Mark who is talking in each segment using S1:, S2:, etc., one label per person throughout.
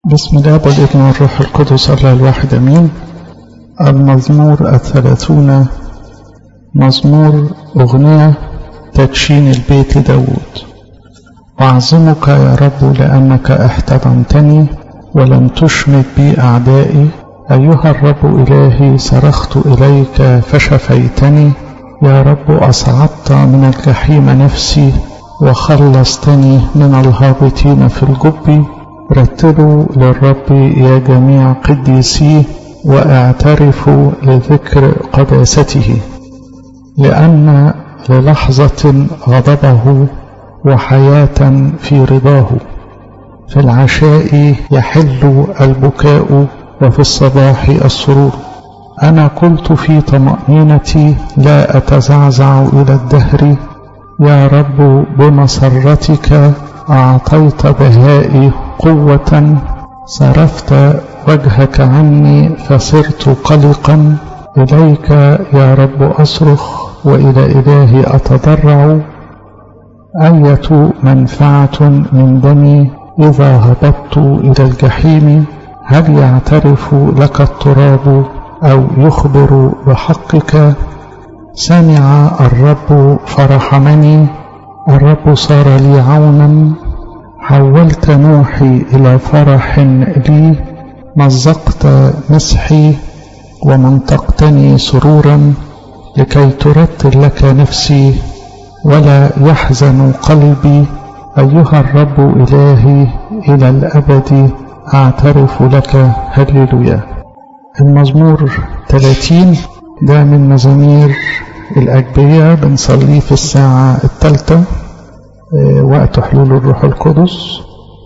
S1: بسم الله والابن والروح القدس الله الواحد امين المزمور الثلاثون مزمور اغنية تدشين البيت داود أعظمك يا رب لأنك احتضنتني ولم تشمت بي أعدائي أيها الرب إلهي صرخت إليك فشفيتني يا رب أصعدت من الجحيم نفسي وخلصتني من الهابطين في الجب رتلوا للرب يا جميع قديسيه واعترفوا لذكر قداسته لأن للحظة غضبه وحياة في رضاه في العشاء يحل البكاء وفي الصباح السرور أنا قلت في طمأنينتي لا أتزعزع إلى الدهر يا رب بمسرتك أعطيت بهائي قوة صرفت وجهك عني فصرت قلقا إليك يا رب أصرخ وإلى إلهي أتضرع أية منفعة من دمي إذا هبطت إلى الجحيم هل يعترف لك التراب أو يخبر بحقك سمع الرب فرحمني الرب صار لي عونا حولت نوحي إلى فرح لي مزقت مسحي ومنطقتني سرورا لكي ترتل لك نفسي ولا يحزن قلبي أيها الرب إلهي إلى الأبد أعترف لك هللويا المزمور 30 ده من مزامير الأجبية بنصليه في الساعة الثالثة وقت حلول الروح القدس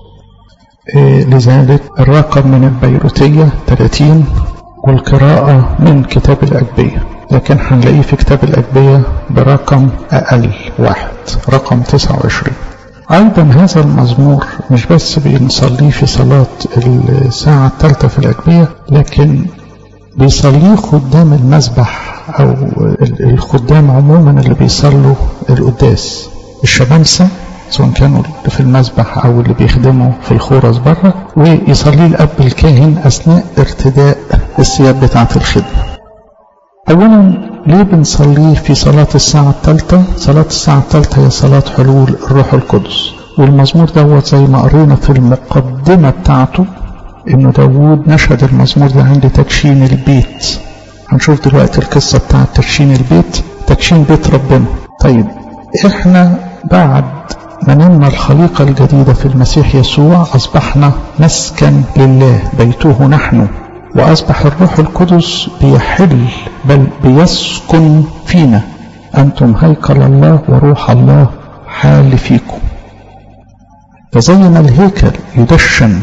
S1: لذلك الرقم من البيروتية 30 والقراءة من كتاب الأجبية لكن هنلاقيه في كتاب الأجبية برقم أقل واحد رقم 29 أيضا هذا المزمور مش بس بنصليه في صلاة الساعة الثالثة في الأجبية لكن بيصليه خدام المسبح أو الخدام عموما اللي بيصلوا القداس الشمامسة سواء كانوا في المسبح أو اللي بيخدموا في الخورس بره ويصلي الأب الكاهن أثناء ارتداء الثياب بتاعة الخدمة أولا ليه بنصليه في صلاة الساعة الثالثة صلاة الساعة الثالثة هي صلاة حلول الروح القدس والمزمور دوت زي ما قرينا في المقدمة بتاعته إنه داوود نشهد المزمور ده عند تدشين البيت هنشوف دلوقتي القصة بتاعة تدشين البيت تدشين بيت ربنا طيب احنا بعد ما نمنا الخليقة الجديدة في المسيح يسوع أصبحنا مسكن لله بيته نحن وأصبح الروح القدس بيحل بل بيسكن فينا أنتم هيكل الله وروح الله حال فيكم فزي ما الهيكل يدشن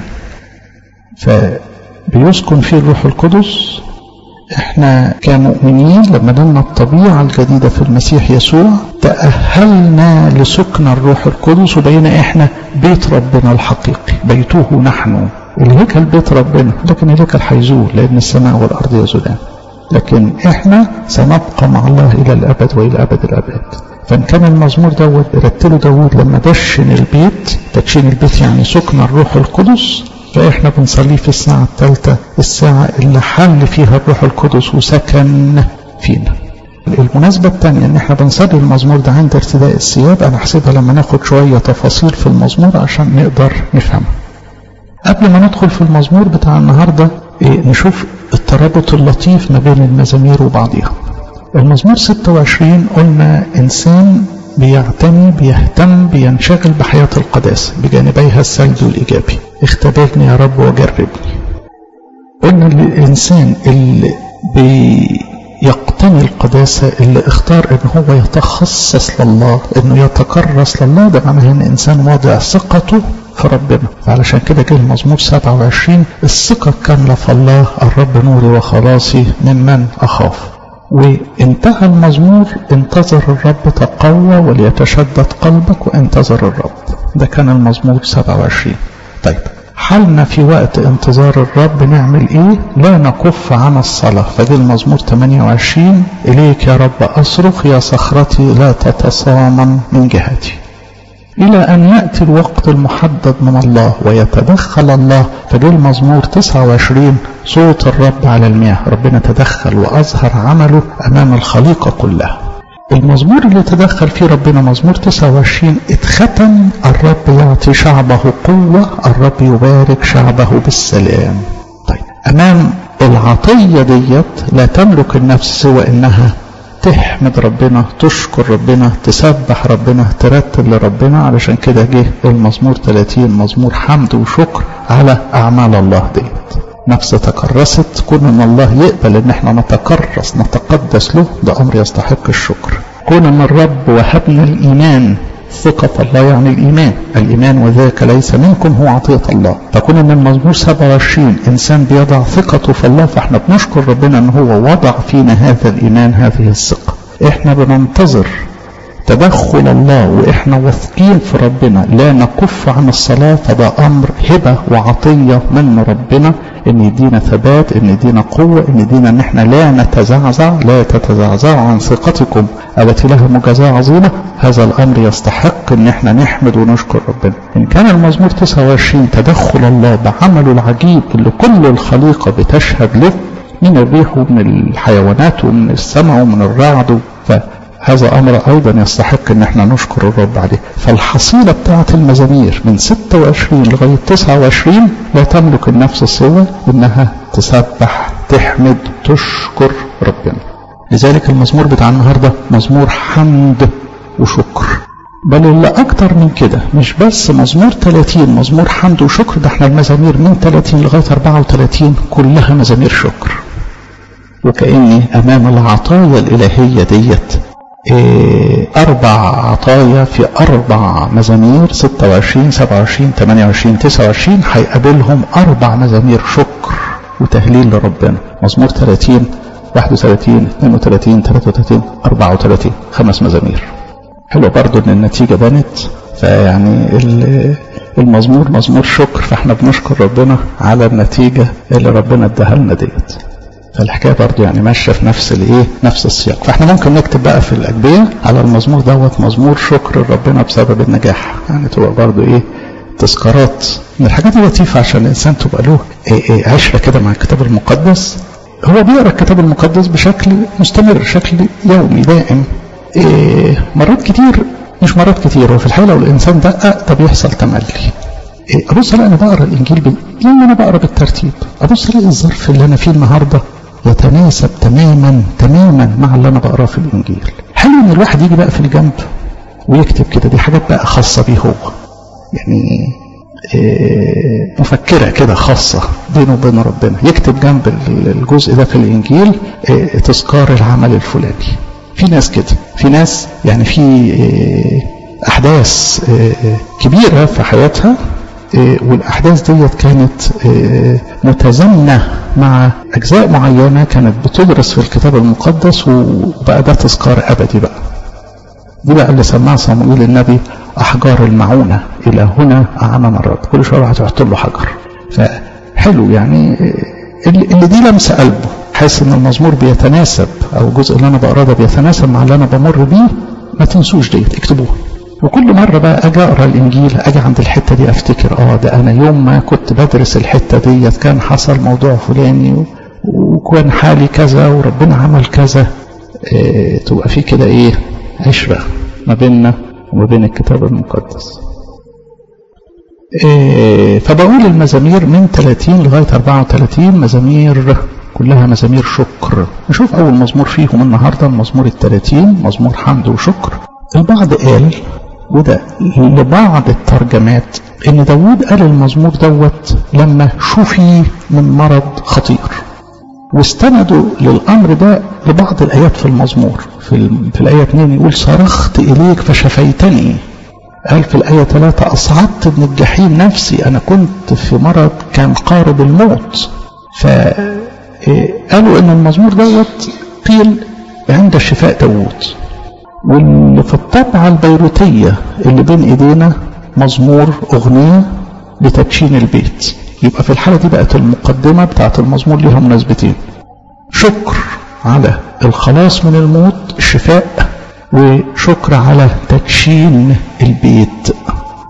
S1: فبيسكن فيه الروح القدس احنا كمؤمنين لما لنا الطبيعة الجديدة في المسيح يسوع تأهلنا لسكن الروح القدس وبقينا احنا بيت ربنا الحقيقي بيته نحن الهيكل بيت ربنا لكن الهيكل هيزول لأن السماء والأرض يزولان لكن احنا سنبقى مع الله إلى الأبد وإلى أبد الأبد فإن كان المزمور دوت بيرتله داود لما دشن البيت تدشين البيت يعني سكن الروح القدس فإحنا بنصليه في الساعة الثالثة الساعة اللي حل فيها الروح القدس وسكن فينا المناسبة الثانية ان احنا بنصلي المزمور ده عند ارتداء الثياب انا احسبها لما ناخد شوية تفاصيل في المزمور عشان نقدر نفهمها قبل ما ندخل في المزمور بتاع النهاردة إيه نشوف الترابط اللطيف ما بين المزامير وبعضها المزمور 26 قلنا انسان بيعتني بيهتم بينشغل بحياة القداسة بجانبيها السلبي والإيجابي اختبرني يا رب وجربني قلنا الإنسان اللي بيقتني القداسة اللي اختار ان هو يتخصص لله انه يتكرس لله ده معناه ان انسان واضع ثقته في ربنا فعلشان كده جه المزمور 27 الثقة الكاملة في الله الرب نوري وخلاصي ممن أخاف وانتهى المزمور انتظر الرب تقوى وليتشدد قلبك وانتظر الرب ده كان المزمور 27 طيب حالنا في وقت انتظار الرب نعمل ايه لا نكف عن الصلاة فدي المزمور 28 اليك يا رب اصرخ يا صخرتي لا تتصامم من جهتي إلى أن يأتي الوقت المحدد من الله ويتدخل الله فجاء المزمور 29 صوت الرب على المياه ربنا تدخل وأظهر عمله أمام الخليقة كلها المزمور اللي تدخل فيه ربنا مزمور 29 اتختم الرب يعطي شعبه قوة الرب يبارك شعبه بالسلام طيب أمام العطية ديت لا تملك النفس سوى إنها تحمد ربنا تشكر ربنا تسبح ربنا ترتب لربنا علشان كده جه المزمور 30 مزمور حمد وشكر على أعمال الله ديت نفس تكرست كون ان الله يقبل ان احنا نتكرس نتقدس له ده امر يستحق الشكر كون ان الرب وهبنا الايمان ثقة الله يعني الإيمان الإيمان وذاك ليس منكم هو عطية الله فكون أن المزمور 27 إنسان بيضع ثقته في الله فإحنا بنشكر ربنا أن هو وضع فينا هذا الإيمان هذه الثقة إحنا بننتظر تدخل الله وإحنا واثقين في ربنا لا نكف عن الصلاة فده أمر هبة وعطية من ربنا إن يدينا ثبات إن يدينا قوة إن يدينا إن إحنا لا نتزعزع لا تتزعزعوا عن ثقتكم التي لها مجازاة عظيمة هذا الأمر يستحق إن إحنا نحمد ونشكر ربنا إن كان المزمور 29 تدخل الله بعمله العجيب اللي كل الخليقة بتشهد له من الريح ومن الحيوانات ومن السماء ومن الرعد فهذا أمر أيضا يستحق إن احنا نشكر الرب عليه فالحصيلة بتاعة المزامير من 26 لغاية 29 لا تملك النفس سوى إنها تسبح تحمد تشكر ربنا لذلك المزمور بتاع النهاردة مزمور حمد وشكر بل اللي أكتر من كده مش بس مزمور 30 مزمور حمد وشكر ده احنا المزامير من 30 لغاية 34 كلها مزامير شكر وكأني أمام العطايا الإلهية ديت إيه أربع عطايا في أربع مزامير 26 27 28 29 هيقابلهم أربع مزامير شكر وتهليل لربنا مزمور 30 31 32 33 34 خمس مزامير حلو برضو ان النتيجة بنت فيعني المزمور مزمور شكر فاحنا بنشكر ربنا على النتيجة اللي ربنا اداها لنا ديت فالحكايه برضو يعني ماشيه في نفس الايه نفس السياق فاحنا ممكن نكتب بقى في الاجبيه على المزمور دوت مزمور شكر ربنا بسبب النجاح يعني تبقى برضو ايه تذكارات من الحاجات اللطيفه عشان الانسان تبقى له إيه إيه عشره كده مع الكتاب المقدس هو بيقرا الكتاب المقدس بشكل مستمر شكل يومي دائم إيه مرات كتير مش مرات كتير وفي الحقيقه لو الانسان دقق ده بيحصل تملي إيه ابص الاقي انا بقرا الانجيل بال... يعني انا بقرا بالترتيب ابص الاقي الظرف اللي انا فيه النهارده يتناسب تماما تماما مع اللي انا بقراه في الانجيل حلو ان الواحد يجي بقى في الجنب ويكتب كده دي حاجات بقى خاصه بيه هو يعني إيه مفكرة كده خاصة بينه وبين ربنا يكتب جنب الجزء ده في الإنجيل إيه تذكار العمل الفلاني في ناس كده في ناس يعني في إيه أحداث كبيرة في حياتها والأحداث ديت كانت متزامنة مع أجزاء معينة كانت بتدرس في الكتاب المقدس وبقى ده تذكار أبدي بقى دي بقى اللي سماها صموئيل النبي أحجار المعونة إلى هنا أعاننا الرب كل شوية هتحط له حجر فحلو يعني اللي دي لمس قلبه حاسس ان المزمور بيتناسب او الجزء اللي انا بقراه ده بيتناسب مع اللي انا بمر بيه ما تنسوش ديت اكتبوها وكل مرة بقى أجي أقرأ الإنجيل أجي عند الحتة دي أفتكر آه ده أنا يوم ما كنت بدرس الحتة ديت كان حصل موضوع فلاني وكان حالي كذا وربنا عمل كذا إيه تبقى في كده إيه عشرة ما بيننا وما بين الكتاب المقدس إيه فبقول المزامير من 30 لغاية 34 مزامير كلها مزامير شكر نشوف أول مزمور فيهم النهاردة المزمور الثلاثين مزمور حمد وشكر البعض قال وده لبعض الترجمات ان داود قال المزمور دوت لما شفي من مرض خطير واستندوا للامر ده لبعض الايات في المزمور في, في الايه 2 يقول صرخت اليك فشفيتني قال في الايه 3 اصعدت من الجحيم نفسي انا كنت في مرض كان قارب الموت فقالوا ان المزمور دوت قيل عند شفاء داود واللي في الطبعة البيروتية اللي بين ايدينا مزمور اغنية لتدشين البيت يبقى في الحالة دي بقت المقدمة بتاعت المزمور ليها مناسبتين شكر على الخلاص من الموت الشفاء وشكر على تدشين البيت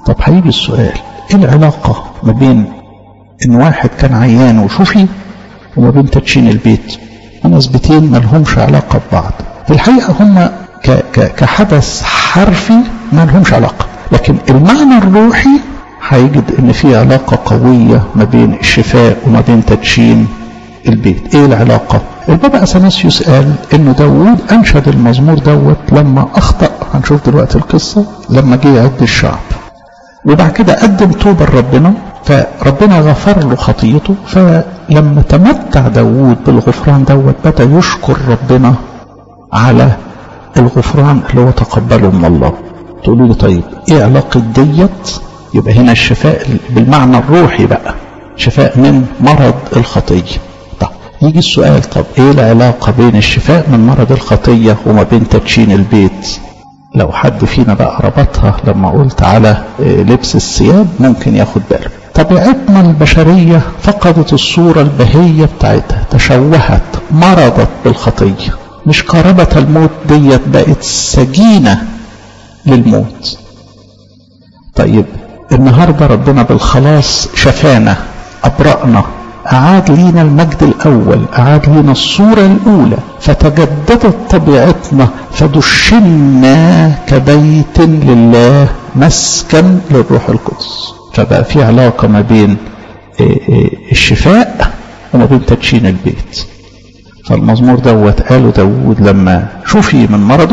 S1: طب هيجي السؤال ايه العلاقة ما بين ان واحد كان عيان وشفي وما بين تدشين البيت مناسبتين ما لهمش علاقة ببعض في الحقيقة هم كحدث حرفي ما لهمش علاقة لكن المعنى الروحي هيجد ان في علاقة قوية ما بين الشفاء وما بين تدشين البيت ايه العلاقة البابا اثناسيوس قال انه داوود انشد المزمور دوت لما اخطأ هنشوف دلوقتي القصة لما جه يعد الشعب وبعد كده قدم توبة لربنا فربنا غفر له خطيته فلما تمتع داوود بالغفران دوت بدأ يشكر ربنا على الغفران اللي هو تقبله من الله تقولوا لي طيب ايه علاقة ديت يبقى هنا الشفاء بالمعنى الروحي بقى شفاء من مرض الخطية طب يجي السؤال طب ايه العلاقة بين الشفاء من مرض الخطية وما بين تدشين البيت لو حد فينا بقى ربطها لما قلت على لبس الثياب ممكن ياخد باله طبيعتنا البشرية فقدت الصورة البهية بتاعتها تشوهت مرضت بالخطية مش قربة الموت ديت بقت سجينة للموت طيب النهاردة ربنا بالخلاص شفانا أبرأنا أعاد لينا المجد الأول أعاد لينا الصورة الأولى فتجددت طبيعتنا فدشنا كبيت لله مسكن للروح القدس فبقى في علاقة ما بين الشفاء وما بين تدشين البيت فالمزمور دوت قاله داود لما شفي من مرضه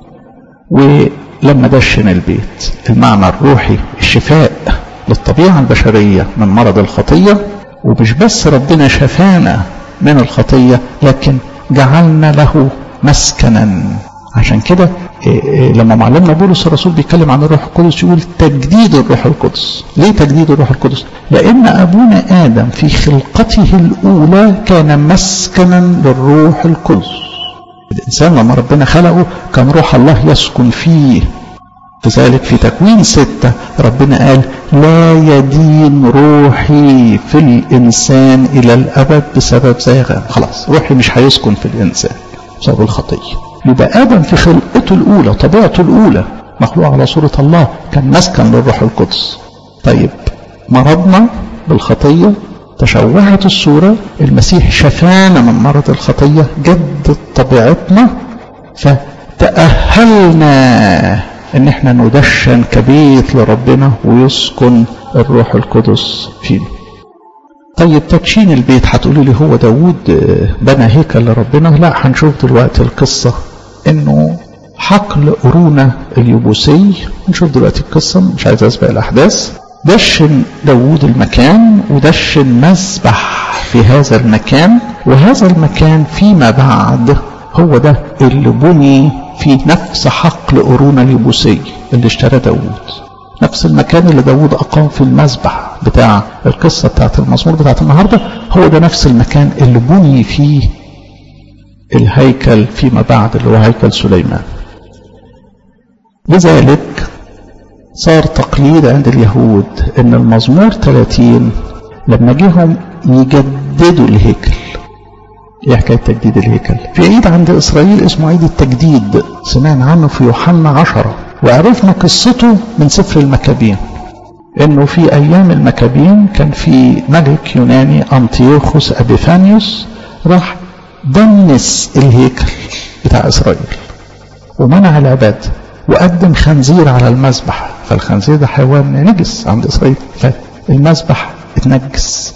S1: ولما دشن البيت المعنى الروحي الشفاء للطبيعة البشرية من مرض الخطية ومش بس ربنا شفانا من الخطية لكن جعلنا له مسكنا عشان كده لما معلمنا بولس الرسول بيتكلم عن الروح القدس يقول تجديد الروح القدس ليه تجديد الروح القدس لان ابونا ادم في خلقته الاولى كان مسكنا للروح القدس الانسان لما ربنا خلقه كان روح الله يسكن فيه لذلك في تكوين ستة ربنا قال لا يدين روحي في الإنسان إلى الأبد بسبب زيغان خلاص روحي مش هيسكن في الإنسان بسبب الخطية يبقى آدم في خلقته الأولى طبيعته الأولى مخلوق على صورة الله كان مسكن للروح القدس طيب مرضنا بالخطية تشوهت الصورة المسيح شفانا من مرض الخطية جدد طبيعتنا فتأهلنا ان احنا ندشن كبيت لربنا ويسكن الروح القدس فينا طيب تدشين البيت هتقولوا لي هو داوود بنى هيكل لربنا لا هنشوف دلوقتي القصة انه حقل قرونة اليبوسي نشوف دلوقتي القصة مش عايز اسبق الاحداث دشن داوود المكان ودشن مسبح في هذا المكان وهذا المكان فيما بعد هو ده اللي بني في نفس حقل قرون اليبوسي اللي اشترى داوود نفس المكان اللي داوود أقام في المسبح بتاع القصة بتاعت المزمور بتاعت النهاردة هو ده نفس المكان اللي بني فيه الهيكل فيما بعد اللي هو هيكل سليمان لذلك صار تقليد عند اليهود ان المزمور 30 لما جيهم يجددوا الهيكل ايه حكايه تجديد الهيكل في عيد عند اسرائيل اسمه عيد التجديد سمعنا عنه في يوحنا عشرة وعرفنا قصته من سفر المكابين انه في ايام المكابين كان في ملك يوناني انطيوخوس ابيفانيوس راح دنس الهيكل بتاع اسرائيل ومنع العباده وقدم خنزير على المذبح فالخنزير ده حيوان نجس عند اسرائيل فالمذبح اتنجس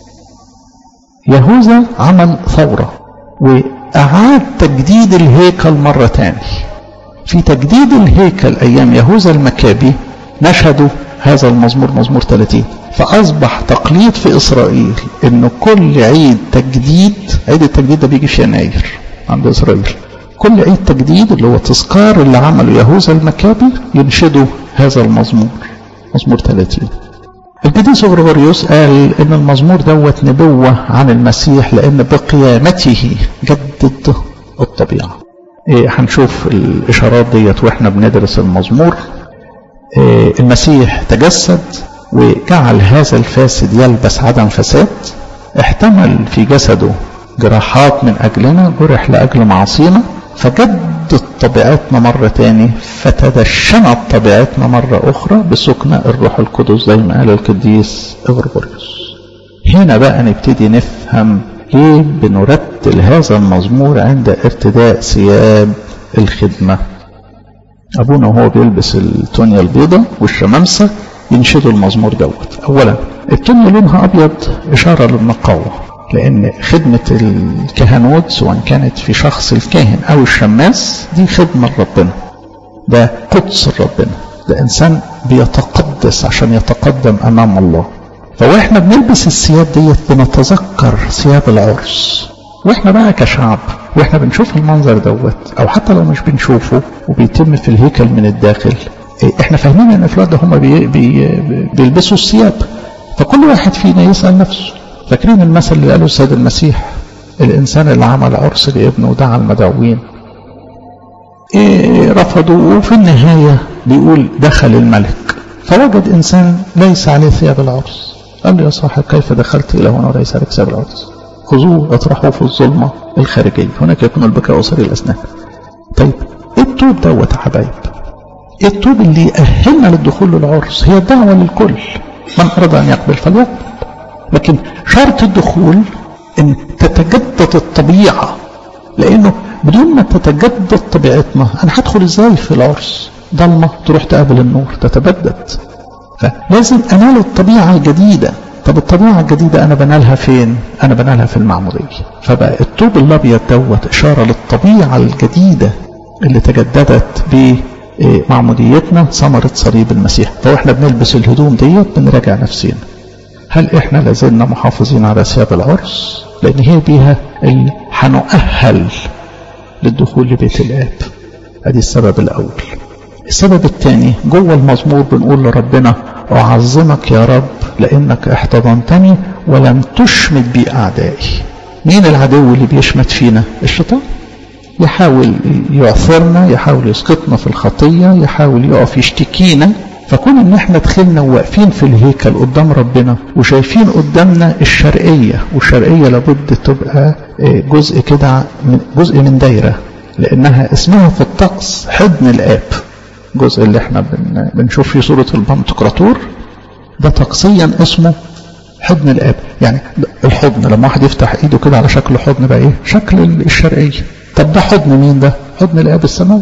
S1: يهوذا عمل ثورة وأعاد تجديد الهيكل مرة تاني في تجديد الهيكل أيام يهوذا المكابي نشهدوا هذا المزمور مزمور 30 فأصبح تقليد في إسرائيل إن كل عيد تجديد عيد التجديد ده بيجي في يناير عند إسرائيل كل عيد تجديد اللي هو تذكار اللي عمله يهوذا المكابي ينشدوا هذا المزمور مزمور 30 القديس غريغوريوس قال ان المزمور دوت نبوة عن المسيح لان بقيامته جدد الطبيعة إيه هنشوف الاشارات ديت واحنا بندرس المزمور إيه المسيح تجسد وجعل هذا الفاسد يلبس عدم فساد احتمل في جسده جراحات من اجلنا جرح لاجل معاصينا فجدت طبيعتنا مرة تاني فتدشنت طبيعتنا مرة أخرى بسكنة الروح القدس زي ما قال القديس إغريغوريوس هنا بقى نبتدي نفهم ليه بنرتل هذا المزمور عند ارتداء ثياب الخدمة أبونا وهو بيلبس التونيا البيضة والشمامسة ينشدوا المزمور دوت أولا التونيا لونها أبيض إشارة للنقاوة لأن خدمة الكهنوت سواء كانت في شخص الكاهن أو الشماس دي خدمة لربنا ده قدس ربنا ده إنسان بيتقدس عشان يتقدم أمام الله فواحنا بنلبس الثياب ديت بنتذكر ثياب العرس واحنا بقى كشعب واحنا بنشوف المنظر دوت او حتى لو مش بنشوفه وبيتم في الهيكل من الداخل احنا فاهمين ان الافراد ده هم بي بي بيلبسوا الثياب فكل واحد فينا يسال نفسه فاكرين المثل اللي قاله السيد المسيح الانسان اللي عمل عرس لابنه ودعا المدعوين إيه رفضوا وفي النهايه بيقول دخل الملك فوجد انسان ليس عليه ثياب العرس قال له يا صاحب كيف دخلت الى هنا وليس عليك ثياب العرس خذوه اطرحوه في الظلمه الخارجيه هناك يكون البكاء وصري الاسنان طيب ايه التوب دوت يا حبايب ايه التوب اللي يأهلنا للدخول للعرس هي الدعوة للكل من أراد أن يقبل فليقبل لكن شرط الدخول أن تتجدد الطبيعة لأنه بدون ما تتجدد طبيعتنا أنا هدخل إزاي في العرس ضلمة تروح تقابل النور تتبدد فلازم أنال الطبيعة الجديدة طب الطبيعة الجديدة أنا بنالها فين؟ أنا بنالها في المعمودية فبقى الطوب الأبيض دوت إشارة للطبيعة الجديدة اللي تجددت بمعموديتنا ثمرة صليب المسيح فإحنا بنلبس الهدوم ديت بنراجع نفسنا هل إحنا لازلنا محافظين على ثياب العرس؟ لأن هي بيها اللي هنؤهل للدخول لبيت الآب ادي السبب الأول السبب الثاني جوه المزمور بنقول لربنا أعظمك يا رب لأنك احتضنتني ولم تشمت بي أعدائي مين العدو اللي بيشمت فينا الشيطان يحاول يعثرنا يحاول يسقطنا في الخطية يحاول يقف يشتكينا فكون ان احنا دخلنا وواقفين في الهيكل قدام ربنا وشايفين قدامنا الشرقية والشرقية لابد تبقى جزء كده جزء من دايرة لانها اسمها في الطقس حضن الاب الجزء اللي احنا بنشوف فيه صورة البنتقراطور ده طقسيا اسمه حضن الاب يعني الحضن لما واحد يفتح ايده كده على شكل حضن بقى ايه شكل الشرقية طب ده حضن مين ده حضن الاب السماوي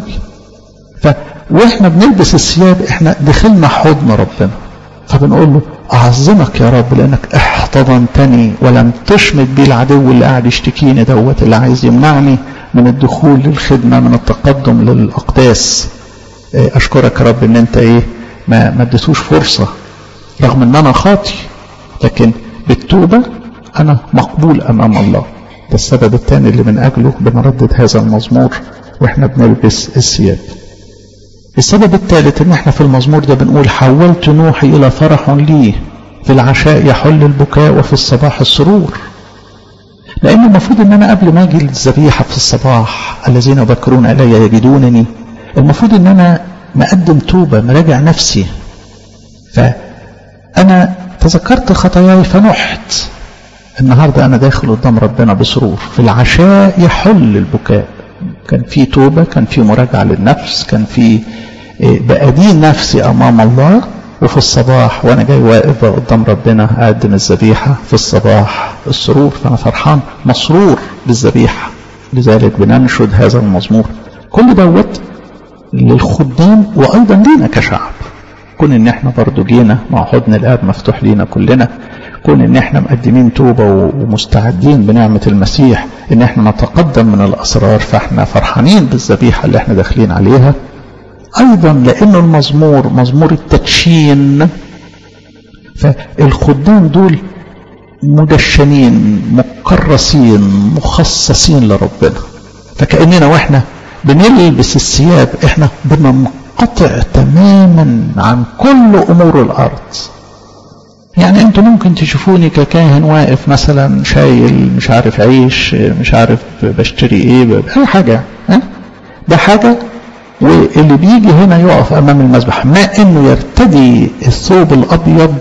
S1: ف واحنا بنلبس الثياب احنا دخلنا حضن ربنا فبنقول له اعظمك يا رب لانك احتضنتني ولم تشمت بي العدو اللي قاعد يشتكيني دوت اللي عايز يمنعني من الدخول للخدمه من التقدم للاقداس اشكرك يا رب ان انت ايه ما ما اديتوش فرصه رغم ان انا خاطي لكن بالتوبه انا مقبول امام الله ده السبب الثاني اللي من اجله بنردد هذا المزمور واحنا بنلبس الثياب السبب الثالث ان احنا في المزمور ده بنقول حولت نوحي الى فرح لي في العشاء يحل البكاء وفي الصباح السرور لان المفروض ان انا قبل ما اجي للذبيحه في الصباح الذين يبكرون الي يجدونني المفروض ان انا مقدم توبه مراجع نفسي فانا تذكرت خطاياي فنحت النهارده انا داخل قدام ربنا بسرور في العشاء يحل البكاء كان في توبة كان في مراجعة للنفس كان في بأدين نفسي أمام الله وفي الصباح وأنا جاي واقف قدام ربنا أقدم الذبيحة في الصباح السرور فأنا فرحان مسرور بالذبيحة لذلك بننشد هذا المزمور كل دوت للخدام وأيضا لينا كشعب كون ان احنا برضو جينا مع حضن الاب مفتوح لينا كلنا كون ان احنا مقدمين توبة ومستعدين بنعمة المسيح ان احنا نتقدم من الاسرار فاحنا فرحانين بالذبيحة اللي احنا داخلين عليها ايضا لانه المزمور مزمور التدشين فالخدام دول مدشنين مكرسين مخصصين لربنا فكأننا واحنا بنلبس الثياب احنا بننقطع تماما عن كل امور الارض يعني انتوا ممكن تشوفوني ككاهن واقف مثلا شايل مش عارف عيش مش عارف بشتري ايه اي حاجة ها ده حاجة واللي بيجي هنا يقف امام المذبح ما انه يرتدي الثوب الابيض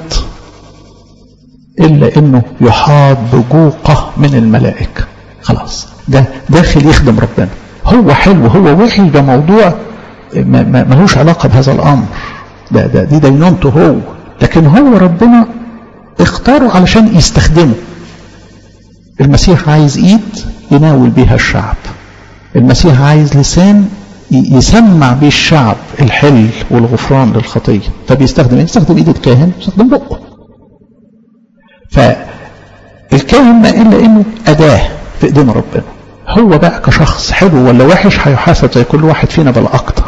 S1: الا انه يحاط بجوقة من الملائكة خلاص ده داخل يخدم ربنا هو حلو هو وحش ده موضوع ملوش علاقة بهذا الأمر ده, ده دي دينونته هو لكن هو ربنا اختاره علشان يستخدمه المسيح عايز ايد يناول بيها الشعب المسيح عايز لسان يسمع بيه الشعب الحل والغفران للخطية فبيستخدم ايه؟ يستخدم ايد الكاهن يستخدم بقه فالكاهن ما إلا إنه أداة في إيدين ربنا هو بقى كشخص حلو ولا وحش هيحاسب زي كل واحد فينا بل أكتر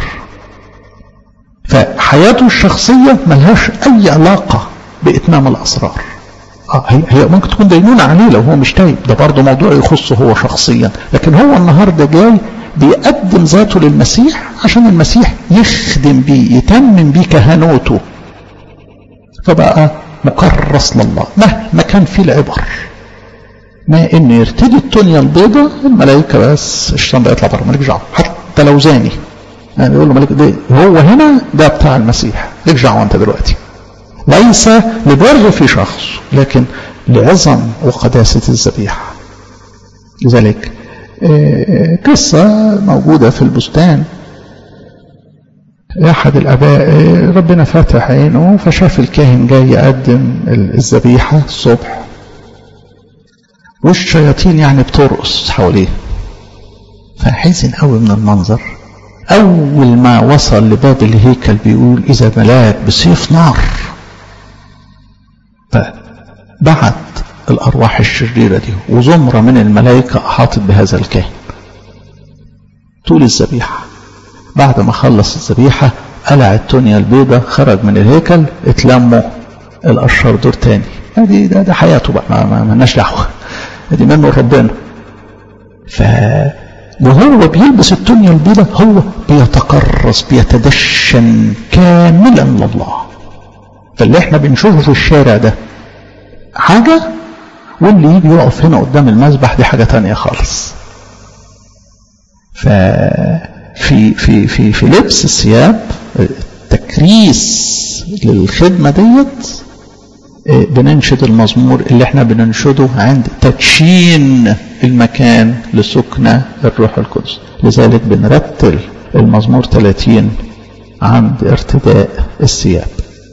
S1: فحياته الشخصية ملهاش أي علاقة بإتمام الأسرار آه هي, هي ممكن تكون دينونة عليه لو هو مش تايب ده برضه موضوع يخصه هو شخصيا لكن هو النهاردة جاي بيقدم ذاته للمسيح عشان المسيح يخدم بيه يتمم بيه كهنوته فبقى مكرس لله مهما كان فيه العبر ما ان يرتدي التونيا البيضاء الملائكة بس الشيطان ده يطلع بره مالك دعوه حتى لو زاني يعني يقول له ملك ده هو هنا ده بتاع المسيح مالك دعوه انت دلوقتي ليس لبر في شخص لكن لعظم وقداسة الذبيحة لذلك قصة موجودة في البستان أحد الآباء ربنا فتح عينه فشاف الكاهن جاي يقدم الذبيحة الصبح والشياطين يعني بترقص حواليه فحزن قوي من المنظر أول ما وصل لباب الهيكل بيقول إذا ملاك بسيف نار فبعت الأرواح الشريرة دي وزمرة من الملائكة أحاطت بهذا الكاهن طول الذبيحة بعد ما خلص الذبيحة قلع التونيا البيضة خرج من الهيكل اتلموا الأشرار دور تاني دي ده, ده حياته بقى ما, ما, ما دعوة دي منه ربنا ف وهو بيلبس التونيا البيضة هو بيتكرس بيتدشن كاملا لله فاللي احنا بنشوفه في الشارع ده حاجة واللي يجي يقف هنا قدام المذبح دي حاجة تانية خالص ففي في في في لبس الثياب التكريس للخدمة ديت بننشد المزمور اللي احنا بننشده عند تدشين المكان لسكنة الروح القدس لذلك بنرتل المزمور 30 عند ارتداء الثياب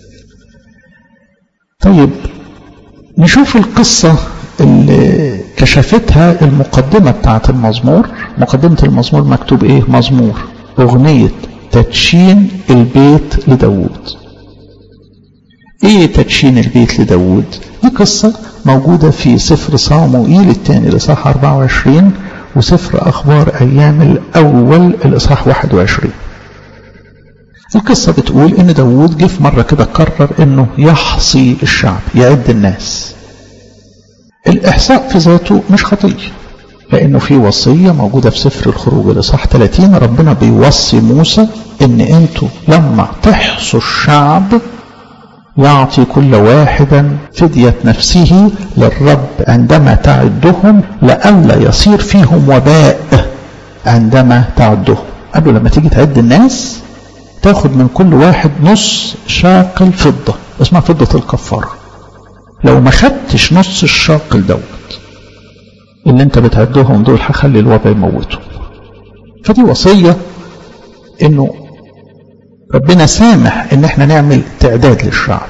S1: طيب نشوف القصة اللي كشفتها المقدمة بتاعت المزمور مقدمة المزمور مكتوب ايه مزمور اغنية تدشين البيت لداود ايه تدشين البيت لداود دي قصة موجودة في سفر صاموئيل الثاني الإصحاح 24 وسفر أخبار أيام الأول الإصحاح 21 القصة بتقول إن داوود جه في مرة كده قرر إنه يحصي الشعب يعد الناس الإحصاء في ذاته مش خطية لأنه في وصية موجودة في سفر الخروج الإصحاح 30 ربنا بيوصي موسى إن أنتوا لما تحصوا الشعب يعطي كل واحد فدية نفسه للرب عندما تعدهم لئلا يصير فيهم وباء عندما تعدهم قال له لما تيجي تعد الناس تاخد من كل واحد نص شاقل فضة اسمها فضة الكفارة لو ما خدتش نص الشاقل دوت اللي انت بتعدهم دول هخلي الوباء يموتهم فدي وصية انه ربنا سامح ان احنا نعمل تعداد للشعب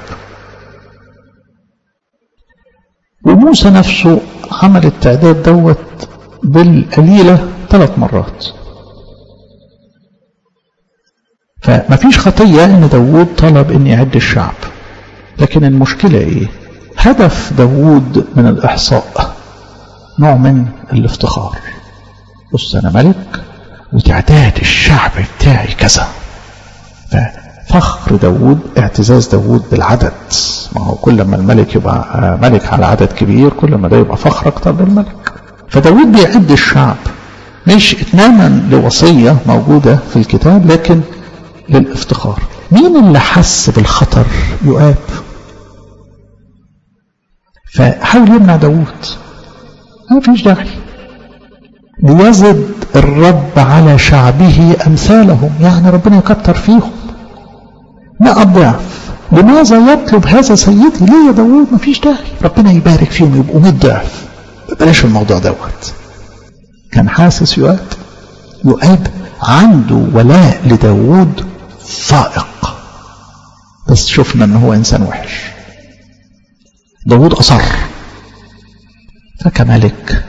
S1: وموسى نفسه عمل التعداد دوت بالقليلة ثلاث مرات فما فيش خطية ان داوود طلب ان يعد الشعب لكن المشكلة ايه هدف داوود من الاحصاء نوع من الافتخار بص انا ملك وتعداد الشعب بتاعي كذا ففخر داوود اعتزاز داوود بالعدد ما هو كل ما الملك يبقى ملك على عدد كبير كل ما ده يبقى فخر اكتر للملك فداوود بيعد الشعب مش اتماما لوصية موجودة في الكتاب لكن للافتخار مين اللي حس بالخطر يؤاب فحاول يمنع داوود ما فيش داعي ليزد الرب على شعبه أمثالهم يعني ربنا يكتر فيهم ما الضعف لماذا يطلب هذا سيدي ليه يا داوود ما فيش داعي ربنا يبارك فيهم يبقوا 100 ضعف بلاش الموضوع دوت كان حاسس يؤاب يؤاب عنده ولاء لداود فائق بس شفنا ان هو انسان وحش داود اصر فكملك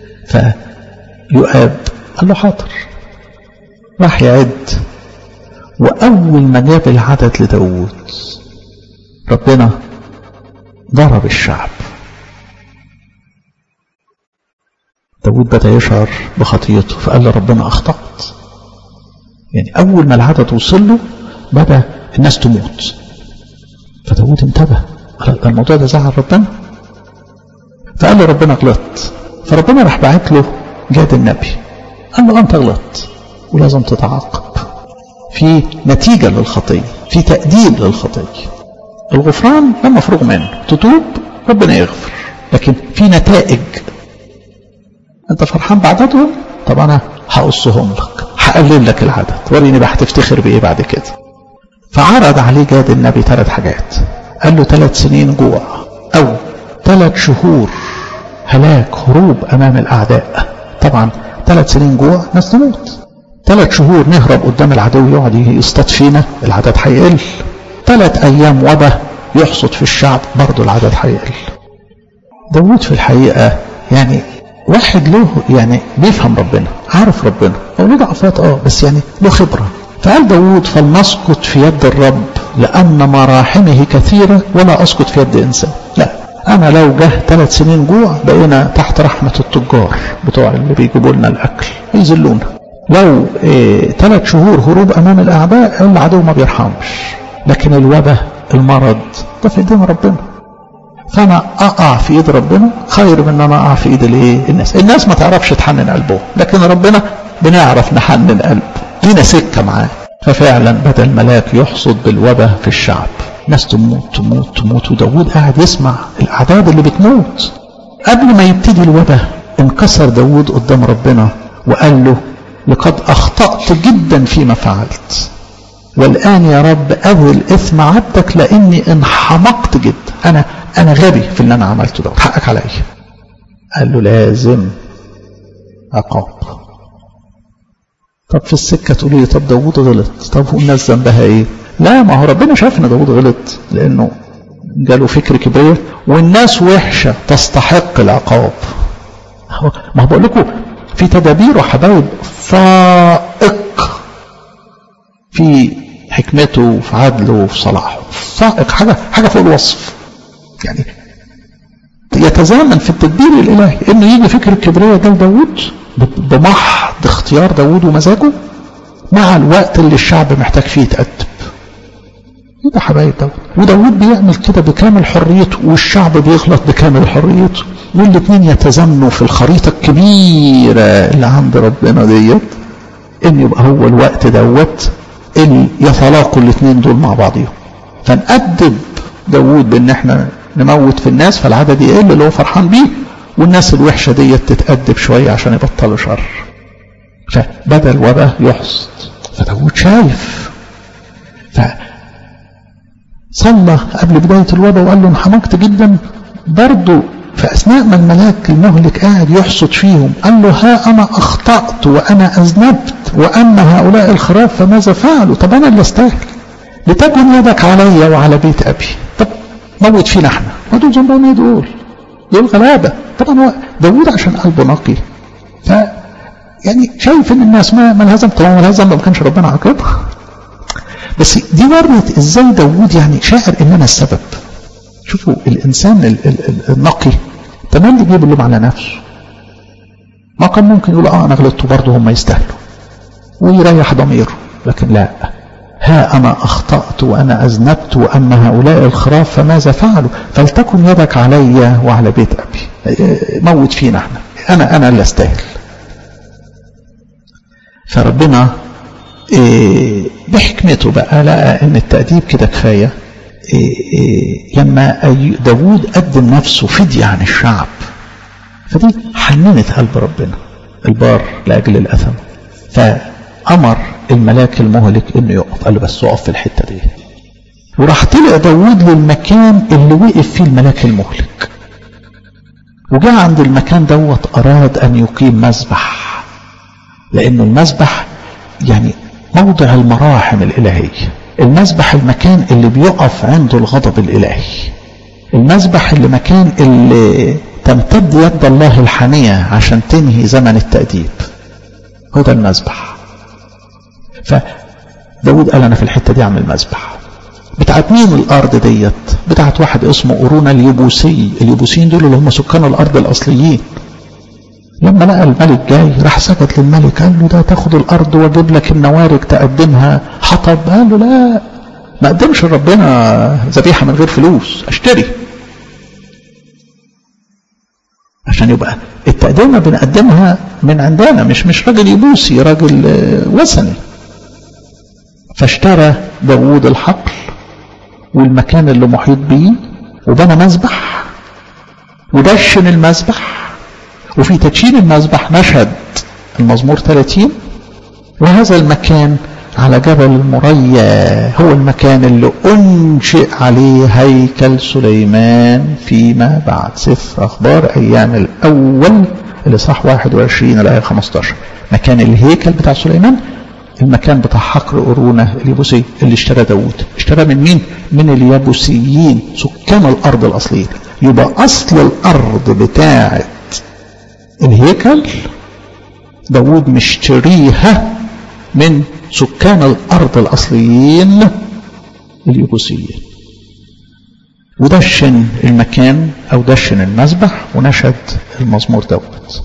S1: فيؤاب قال له حاضر راح يعد واول ما جاب العدد لداود ربنا ضرب الشعب داود بدأ يشعر بخطيته فقال لربنا أخطأت يعني أول ما العدد وصل له بدأ الناس تموت فداود انتبه الموضوع ده زعل ربنا فقال له ربنا غلطت فربنا راح بعت له جاد النبي قال له أنت غلطت ولازم تتعاقب في نتيجة للخطية في تأديب للخطية الغفران ده مفروغ منه تتوب ربنا يغفر لكن في نتائج انت فرحان بعددهم طب انا هقصهم لك هقلل لك العدد وريني بقى هتفتخر بايه بعد كده فعرض عليه جاد النبي ثلاث حاجات قال له ثلاث سنين جوع او ثلاث شهور هلاك هروب امام الاعداء طبعا ثلاث سنين جوع ناس تموت ثلاث شهور نهرب قدام العدو يقعد يصطاد فينا العدد هيقل ثلاث ايام وبا يحصد في الشعب برضه العدد هيقل داود في الحقيقه يعني واحد له يعني بيفهم ربنا عارف ربنا هو له ضعفات اه بس يعني له خبره فقال داود فلنسقط في يد الرب لأن مراحمه كثيرة ولا أسقط في يد إنسان لا أنا لو جه ثلاث سنين جوع بقينا تحت رحمة التجار بتوع اللي بيجيبوا لنا الأكل يذلونا لو إيه ثلاث شهور هروب أمام الأعداء العدو ما بيرحمش لكن الوباء المرض ده في ايدين ربنا فانا اقع في ايد ربنا خير من ان انا اقع في ايد الايه الناس الناس ما تعرفش تحنن قلبهم لكن ربنا بنعرف نحنن قلبه لينا سكه معاه ففعلا بدا الملاك يحصد بالوباء في الشعب ناس تموت تموت تموت وداود قاعد يسمع الاعداد اللي بتموت قبل ما يبتدي الوباء انكسر داود قدام ربنا وقال له لقد اخطات جدا فيما فعلت والآن يا رب أذل إثم عبدك لأني انحمقت جدا أنا أنا غبي في اللي أنا عملته ده حقك عليا قال له لازم عقاب طب في السكة تقولوا لي طب داوود غلط طب والناس ذنبها إيه لا ما هو ربنا شاف إن داوود غلط لأنه جاله فكر كبير والناس وحشة تستحق العقاب ما هو بقول لكم في تدابير وحبايب فائق في حكمته وفي عدله وفي صلاحه فائق حاجة حاجة فوق الوصف يعني يتزامن في التدبير الإلهي إنه يجي فكر الكبرياء ده لداود بمحض اختيار داود ومزاجه مع الوقت اللي الشعب محتاج فيه يتأدب ايه ده حبايب داود وداود بيعمل كده بكامل حريته والشعب بيغلط بكامل حريته والاثنين يتزامنوا في الخريطة الكبيرة اللي عند ربنا ديت ان يبقى هو الوقت دوت اللي يتلاقوا الاثنين دول مع بعضهم فنأدب داوود بان احنا نموت في الناس فالعدد يقل اللي هو فرحان بيه والناس الوحشه ديت تتأدب شويه عشان يبطلوا شر فبدا الوباء يحصد فداوود شايف ف صلى قبل بداية الوباء وقال له انحمقت جدا برضه في أثناء ما الملاك المهلك قاعد يحصد فيهم قال له ها أنا أخطأت وأنا أذنبت وأما هؤلاء الخراف فماذا فعلوا طب أنا اللي أستاهل لتكن يدك علي وعلى بيت أبي طب موت فينا احنا ما دول ذنبهم ايه دول دول غلابة طبعا هو داوود عشان قلبه نقي ف يعني شايف ان الناس ما ما لها ذنب طبعا ما لها ذنب ما كانش ربنا عاقبها بس دي ورت ازاي داوود يعني شاعر ان انا السبب شوفوا الانسان ال ال ال النقي تمام يجيب اللوم على نفسه ما كان ممكن يقول اه انا غلطت وبرضه هم يستاهلوا ويريح ضميره لكن لا ها أنا أخطأت وأنا أذنبت وأما هؤلاء الخراف فماذا فعلوا فلتكن يدك علي وعلى بيت أبي موت فينا احنا أنا أنا اللي أستاهل فربنا إيه بحكمته بقى لقى ان التأديب كده كفاية إيه إيه لما داوود قدم نفسه فدية عن الشعب فدي حننت قلب ربنا البار لأجل الأثم فأمر الملاك المهلك انه يقف قال له بس اقف في الحته دي وراح طلع داوود للمكان اللي وقف فيه الملاك المهلك وجاء عند المكان دوت اراد ان يقيم مذبح لأنه المسبح يعني موضع المراحم الإلهية المسبح المكان اللي بيقف عنده الغضب الإلهي المسبح اللي مكان اللي تمتد يد الله الحانية عشان تنهي زمن التأديب هو ده المسبح فداود قال أنا في الحتة دي أعمل مسبح بتاعت مين الأرض ديت بتاعت واحد اسمه قرونا اليبوسي اليبوسيين دول اللي هم سكان الأرض الأصليين لما لقى الملك جاي راح سجد للملك قال له ده تاخد الأرض واجيب لك النوارج تقدمها حطب قال له لا ما قدمش ربنا ذبيحة من غير فلوس اشتري عشان يبقى التقدمة بنقدمها من عندنا مش مش راجل يبوسي راجل وثني فاشترى داوود الحقل والمكان اللي محيط بيه وبنى مسبح ودشن المسبح وفي تدشين المسبح نشد المزمور 30 وهذا المكان على جبل المريا هو المكان اللي أنشئ عليه هيكل سليمان فيما بعد سفر أخبار أيام الأول اللي صح 21 الآية 15 مكان الهيكل بتاع سليمان المكان بتاع حقر أرونة اليبوسي اللي اشترى داود اشترى من مين؟ من اليبوسيين سكان الأرض الأصليين يبقى أصل الأرض بتاعة الهيكل داود مشتريها من سكان الأرض الأصليين اليبوسيين ودشن المكان أو دشن المسبح ونشد المزمور دوت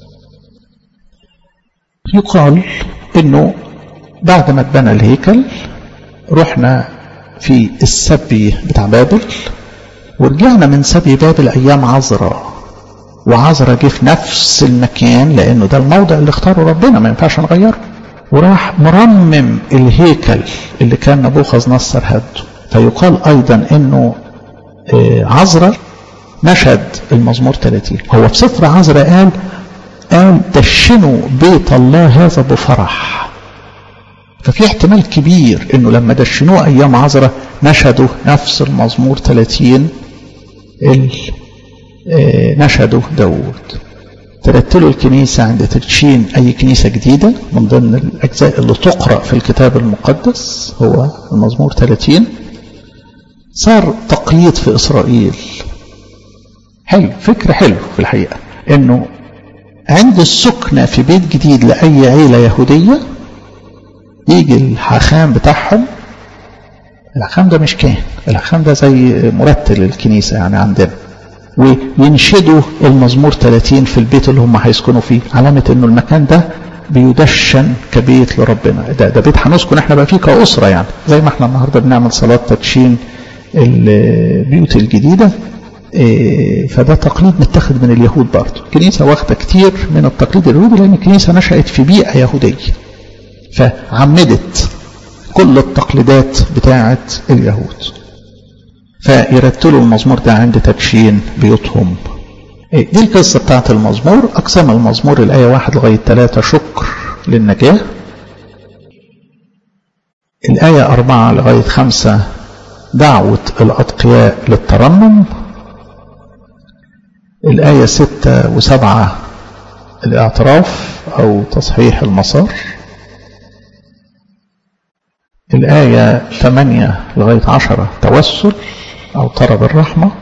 S1: يقال انه بعد ما اتبنى الهيكل رحنا في السبي بتاع بابل ورجعنا من سبي بابل ايام عزرا وعزرا جه في نفس المكان لانه ده الموضع اللي اختاره ربنا ما ينفعش نغيره وراح مرمم الهيكل اللي كان نبوخذ نصر هده فيقال ايضا انه عزرا نشد المزمور 30 هو في سفر عزرا قال قال دشنوا بيت الله هذا بفرح ففي احتمال كبير انه لما دشنوه ايام عذرة نشدوا نفس المزمور 30 اللي نشده داود ترتلوا الكنيسة عند تدشين أي كنيسة جديدة من ضمن الأجزاء اللي تقرأ في الكتاب المقدس هو المزمور 30 صار تقييد في إسرائيل حلو فكرة حلو في الحقيقة إنه عند السكنة في بيت جديد لأي عيلة يهودية يجي الحاخام بتاعهم الحاخام ده مش كاهن الحاخام ده زي مرتل الكنيسة يعني عندنا وينشدوا المزمور 30 في البيت اللي هم هيسكنوا فيه علامة انه المكان ده بيدشن كبيت لربنا ده, ده بيت هنسكن احنا بقى فيه كأسرة يعني زي ما احنا النهاردة بنعمل صلاة تدشين البيوت الجديدة إيه فده تقليد متاخد من اليهود برضه الكنيسة واخدة كتير من التقليد اليهودي لأن الكنيسة نشأت في بيئة يهودية فعمدت كل التقليدات بتاعة اليهود فيرتلوا المزمور ده عند تدشين بيوتهم دي القصة بتاعت المزمور أقسام المزمور الآية واحد لغاية ثلاثة شكر للنجاة الآية أربعة لغاية خمسة دعوة الأتقياء للترنم الآية ستة وسبعة الاعتراف أو تصحيح المسار الآية ثمانية لغاية عشرة توسل أو طلب الرحمة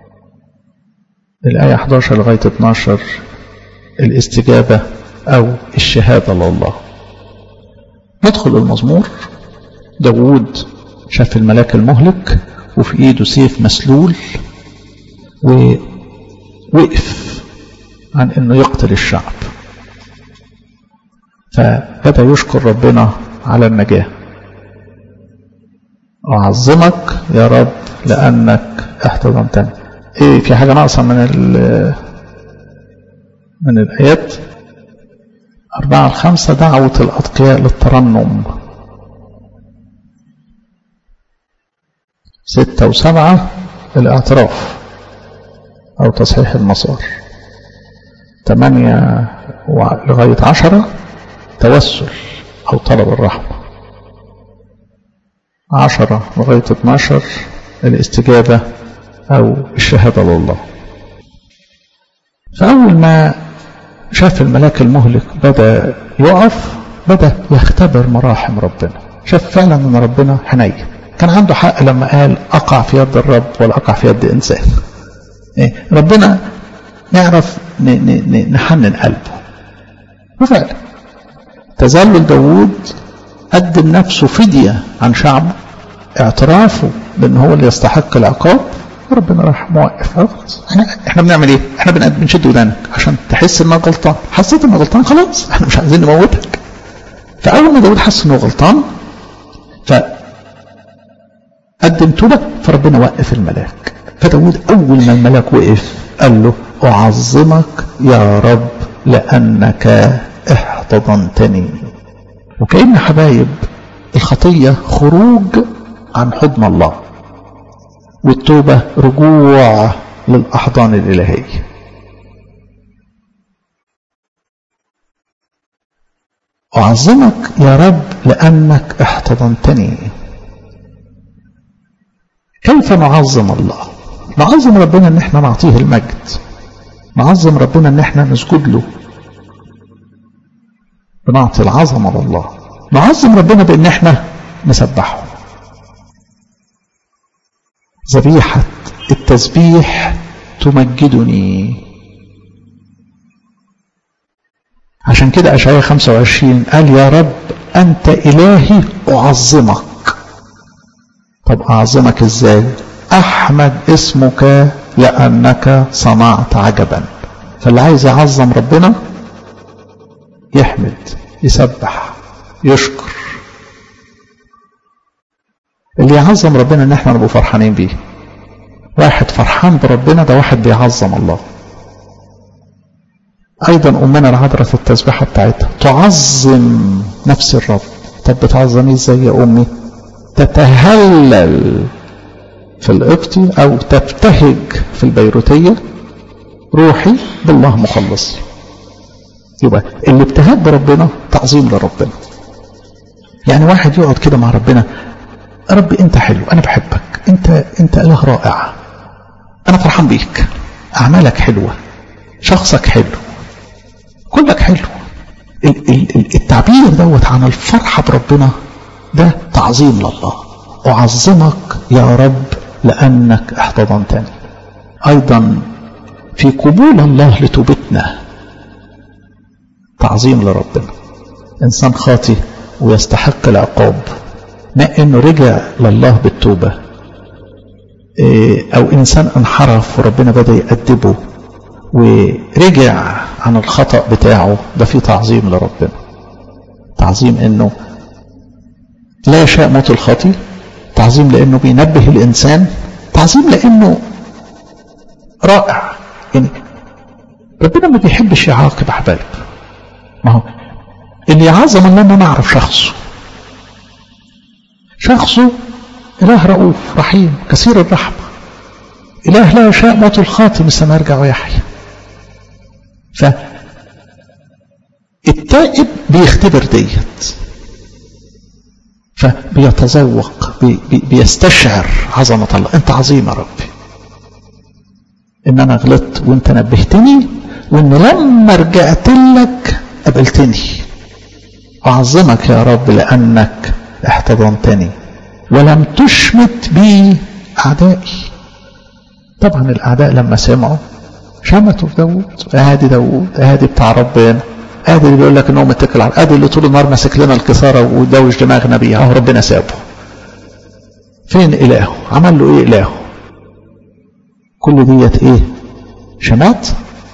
S1: الآية 11 لغاية 12 الاستجابة أو الشهادة لله ندخل المزمور داوود شاف الملاك المهلك وفي ايده سيف مسلول ووقف عن انه يقتل الشعب فبدأ يشكر ربنا على النجاة أعظمك يا رب لأنك احتضنتني ايه في حاجة ناقصة من ال من الآيات أربعة الخمسة دعوة الأتقياء للترنم ستة وسبعة الاعتراف أو تصحيح المسار ثمانية لغاية عشرة توسل أو طلب الرحمة عشرة لغاية 12 الاستجابة أو الشهادة لله فأول ما شاف الملاك المهلك بدأ يقف بدأ يختبر مراحم ربنا شاف فعلا ان ربنا حنين كان عنده حق لما قال اقع في يد الرب ولا اقع في يد انسان إيه؟ ربنا نعرف نحنن قلبه وفعلا تذلل داوود قدم نفسه فدية عن شعبه اعترافه بان هو اللي يستحق العقاب ربنا راح موقف خلاص احنا احنا بنعمل ايه؟ احنا بنشد ودانك عشان تحس انك غلطان حسيت انك غلطان خلاص احنا مش عايزين نموتك فاول ما داود حس انه غلطان ف قدم توبه فربنا وقف الملاك فداود اول ما الملاك وقف قال له اعظمك يا رب لانك احتضنتني وكأن حبايب الخطية خروج عن حضن الله والتوبة رجوع للأحضان الإلهية أعظمك يا رب لأنك احتضنتني كيف نعظم الله نعظم ربنا ان احنا نعطيه المجد نعظم ربنا ان احنا نسجد له بنعطي العظمة لله نعظم ربنا بان احنا نسبحه ذبيحة التسبيح تمجدني عشان كده أشعياء 25 قال يا رب أنت إلهي أعظمك طب أعظمك إزاي أحمد اسمك لأنك صنعت عجبا فاللي عايز يعظم ربنا يحمد يسبح يشكر اللي يعظم ربنا ان احنا نبقى فرحانين بيه واحد فرحان بربنا ده واحد بيعظم الله ايضا امنا العذراء في التسبيحه بتاعتها تعظم نفس الرب طب بتعظميه ازاي يا امي تتهلل في القبطي او تبتهج في البيروتيه روحي بالله مخلص يبقى اللي ابتهاج بربنا تعظيم لربنا يعني واحد يقعد كده مع ربنا رب انت حلو انا بحبك انت انت اله رائع انا فرحان بيك اعمالك حلوه شخصك حلو كلك حلو التعبير دوت عن الفرحه بربنا ده تعظيم لله اعظمك يا رب لانك احتضنتني ايضا في قبول الله لتوبتنا تعظيم لربنا انسان خاطي ويستحق العقاب ما انه رجع لله بالتوبة او انسان انحرف وربنا بدأ يأدبه ورجع عن الخطأ بتاعه ده في تعظيم لربنا تعظيم انه لا يشاء موت الخاطي تعظيم لانه بينبه الانسان تعظيم لانه رائع يعني ربنا ما بيحبش يعاقب احباب ما هو اللي يعظم ان انا نعرف شخصه شخصه إله رؤوف رحيم كثير الرحمة إله لا يشاء موت الخاطئ مثل ما يرجع ويحيى فالتائب بيختبر ديت فبيتذوق بي بي بيستشعر عظمة الله أنت عظيم يا ربي إن أنا غلطت وأنت نبهتني وإن لما رجعت لك قبلتني أعظمك يا رب لأنك احتضنتني ولم تشمت بي أعدائي طبعا الأعداء لما سمعوا شمتوا في داوود ادي داوود ادي بتاع ربنا ادي اللي بيقول لك ان هو متكل على ادي اللي طول النهار ماسك لنا الكساره ودوش دماغنا بيها اهو ربنا سابه فين الهه عمل له ايه الهه كل ديت ايه شمات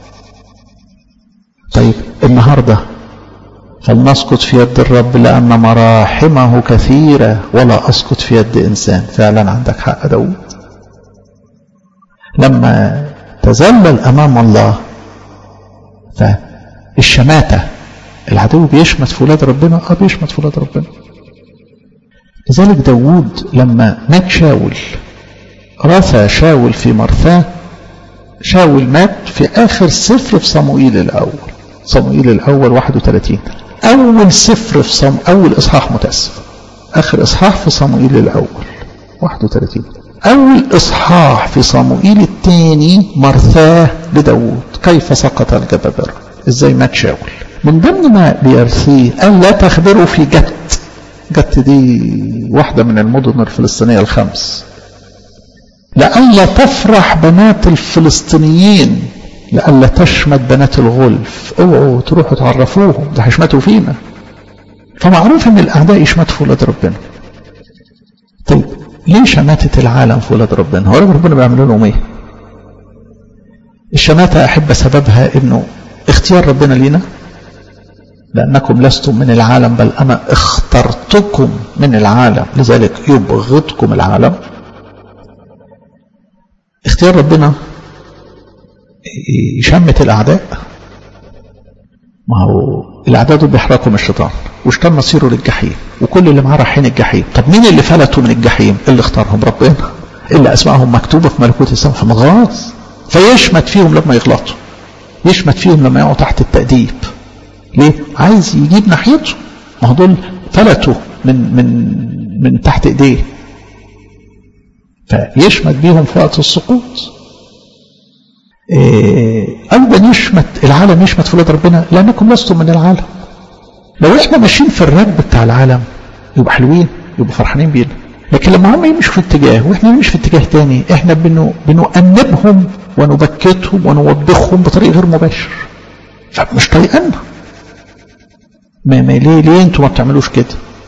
S1: طيب النهارده فلنسقط في يد الرب لأن مراحمه كثيرة ولا أسقط في يد إنسان فعلا عندك حق داود لما تذلل أمام الله فالشماتة العدو بيشمت في ولاد ربنا اه بيشمت في ولاد ربنا لذلك داود لما مات شاول رثى شاول في مرثاه شاول مات في آخر سفر في صموئيل الأول صموئيل الأول 31 أول سفر في صم أول إصحاح متأسف آخر إصحاح في صموئيل الأول 31 أول إصحاح في صموئيل الثاني مرثاه لداود كيف سقط الجبابرة ازاي مات شاول من ضمن ما بيرثيه قال لا تخبروا في جت جت دي واحدة من المدن الفلسطينية الخمس لئلا تفرح بنات الفلسطينيين لئلا تشمت بنات الغلف اوعوا تروحوا تعرفوهم ده هيشمتوا فينا فمعروف ان الاعداء يشمتوا في ولاد ربنا طيب ليه شماتة العالم في ولاد ربنا هو ربنا بيعملوا لهم ايه الشماتة احب سببها انه اختيار ربنا لينا لأنكم لستم من العالم بل أنا اخترتكم من العالم لذلك يبغضكم العالم اختيار ربنا يشمت الأعداء ما هو الأعداء دول بيحركوا من الشيطان والشيطان مصيره للجحيم وكل اللي معاه رايحين الجحيم طب مين اللي فلتوا من الجحيم اللي اختارهم ربنا اللي أسمائهم مكتوبة في ملكوت السماء في مغاظ فيشمت فيهم لما يغلطوا يشمت فيهم لما يقعوا تحت التأديب ليه عايز يجيب ناحيته ما هو دول فلتوا من من من تحت ايديه فيشمت بيهم في وقت السقوط إيه ايضا يشمت العالم يشمت في ولاد ربنا لانكم لستم من العالم لو احنا ماشيين في الركب بتاع العالم يبقى حلوين يبقى فرحانين بينا لكن لما هم يمشوا في اتجاه واحنا نمشي في اتجاه تاني احنا بنو بنؤنبهم ونبكتهم ونوبخهم بطريق غير مباشر فمش طايقنا ما ما ليه ليه انتوا ما بتعملوش كده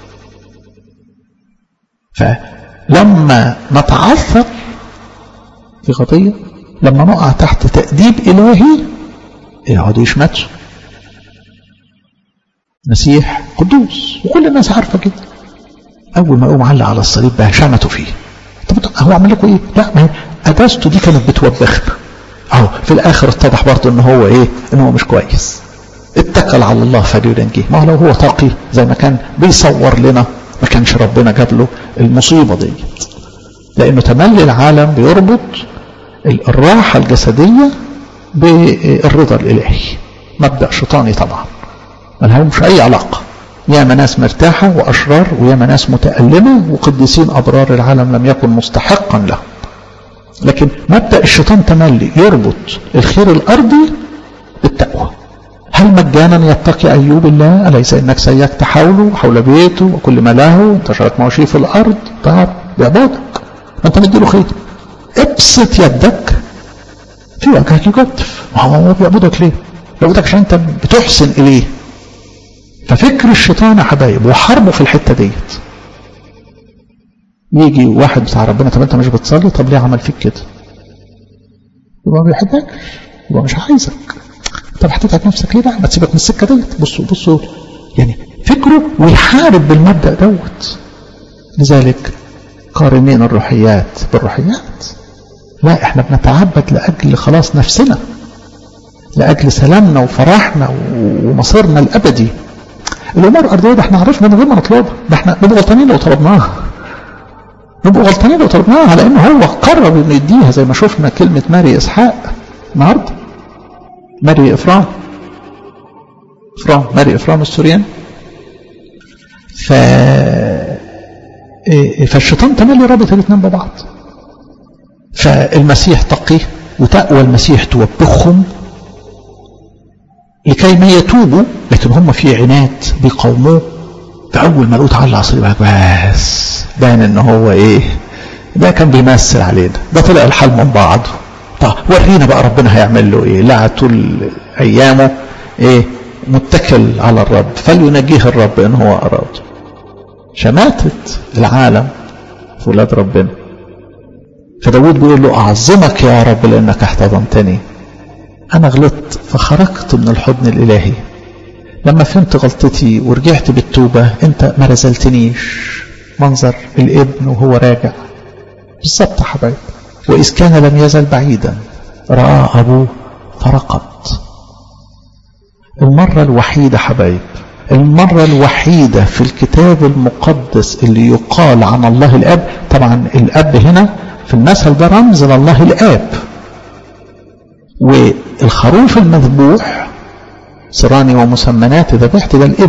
S1: فلما نتعثر في خطيه لما نقع تحت تأديب إلهي يقعدوا يشمتوا مسيح قدوس وكل الناس عارفة كده أول ما يقوم علق على الصليب بقى شمتوا فيه طب هو عمل لكم إيه؟ لا ما هي أداسته دي كانت بتوبخنا أهو في الآخر اتضح برضه إن هو إيه؟ إن هو مش كويس اتكل على الله فلينجيه ما هو لو هو تقي زي ما كان بيصور لنا ما كانش ربنا جاب له المصيبة دي لأنه تملي العالم بيربط الراحة الجسدية بالرضا الإلهي مبدأ شيطاني طبعا ما لهمش أي علاقة ياما ناس مرتاحة وأشرار وياما ناس متألمة وقديسين أبرار العالم لم يكن مستحقا لهم لكن مبدأ الشيطان تملي يربط الخير الأرضي بالتقوى هل مجانا يتقي أيوب الله أليس إنك سيكت حوله حول بيته وكل ما له انتشرت مواشيه في الأرض طب بعبادك ما أنت مديله خير ابسط يدك في وجهك يجدف ما هو بيعبدك ليه بيعبدك عشان انت بتحسن اليه ففكر الشيطان يا حبايب وحربه في الحته ديت يجي واحد بتاع ربنا طب انت مش بتصلي طب ليه عمل فيك كده يبقى ما بيحبكش يبقى مش عايزك طب هتتعب نفسك ليه لا ما تسيبك من السكه ديت بصوا بصوا يعني فكره ويحارب بالمبدا دوت لذلك قارنين الروحيات بالروحيات لا احنا بنتعبد لأجل خلاص نفسنا لأجل سلامنا وفرحنا ومصيرنا الأبدي الأمور الأرضية ده احنا عرفنا من غير ما نطلبها ده احنا نبقى غلطانين لو طلبناها نبقى غلطانين لو طلبناها على انه هو قرر انه يديها زي ما شفنا كلمة ماري إسحاق النهارده ماري إفرام إفرام ماري إفرام السوريان ف فالشيطان تملي رابط الاثنين ببعض فالمسيح تقي وتقوى المسيح توبخهم لكي ما يتوبوا لكن هم في عناد بيقاوموه فأول ما لقوا تعالى عصري بس بان ان هو ايه ده كان بيمثل علينا ده طلع الحال من بعضه طب ورينا بقى ربنا هيعمل له ايه لقى طول ايامه ايه متكل على الرب فلينجيه الرب ان هو اراد شماتة العالم في ولاد ربنا فداود بيقول له أعظمك يا رب لأنك احتضنتني أنا غلطت فخرجت من الحضن الإلهي لما فهمت غلطتي ورجعت بالتوبة أنت ما رزلتنيش منظر الابن وهو راجع بالظبط يا حبايب وإذ كان لم يزل بعيدا رأى أبوه فرقد المرة الوحيدة حبايب المرة الوحيدة في الكتاب المقدس اللي يقال عن الله الأب طبعا الأب هنا في المثل ده رمز لله الآب والخروف المذبوح سراني ومسمنات ذبحت ده الابن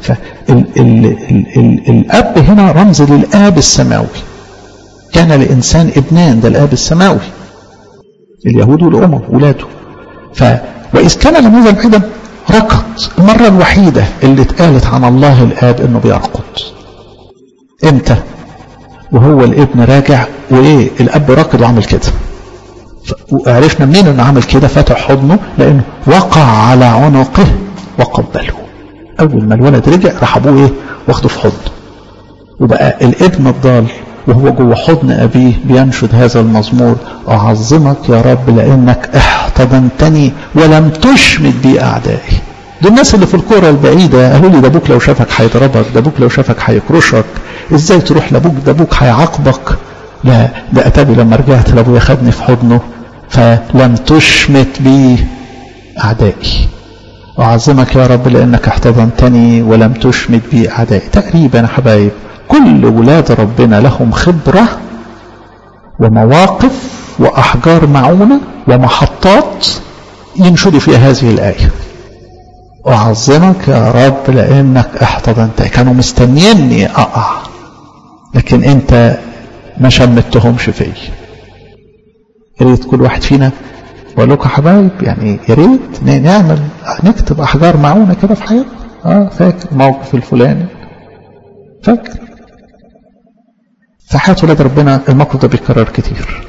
S1: فالأب هنا رمز للآب السماوي كان الإنسان ابنان ده الآب السماوي اليهود والأمم ولاده ف وإذ كان لم يزل بعيدا ركض المرة الوحيدة اللي اتقالت عن الله الآب انه بيركض امتى وهو الابن راجع وايه الاب راكض وعمل كده وعرفنا منين انه عمل كده فتح حضنه لانه وقع على عنقه وقبله اول ما الولد رجع راح ابوه ايه واخده في حضنه وبقى الابن الضال وهو جوه حضن أبيه بينشد هذا المزمور أعظمك يا رب لأنك احتضنتني ولم تشمت بي أعدائي دول الناس اللي في الكرة البعيدة قالوا لي ده أبوك لو شافك هيضربك ده أبوك لو شافك هيكرشك إزاي تروح لأبوك ده أبوك هيعاقبك لا ده أتابي لما رجعت لأبويا خدني في حضنه فلم تشمت بي أعدائي أعظمك يا رب لأنك احتضنتني ولم تشمت بي أعدائي تقريبا يا حبايب كل ولاد ربنا لهم خبرة ومواقف وأحجار معونة ومحطات ينشدوا فيها هذه الآية أعظمك يا رب لأنك احتضنتني كانوا مستنيني أقع لكن أنت ما شمتهمش فيا يا ريت كل واحد فينا بقول لكم يا حبايب يعني يا ريت نعمل نكتب احجار معونه كده في حياتنا اه فاكر الموقف الفلاني فاكر في حياه ولاد ربنا الموقف ده بيتكرر كتير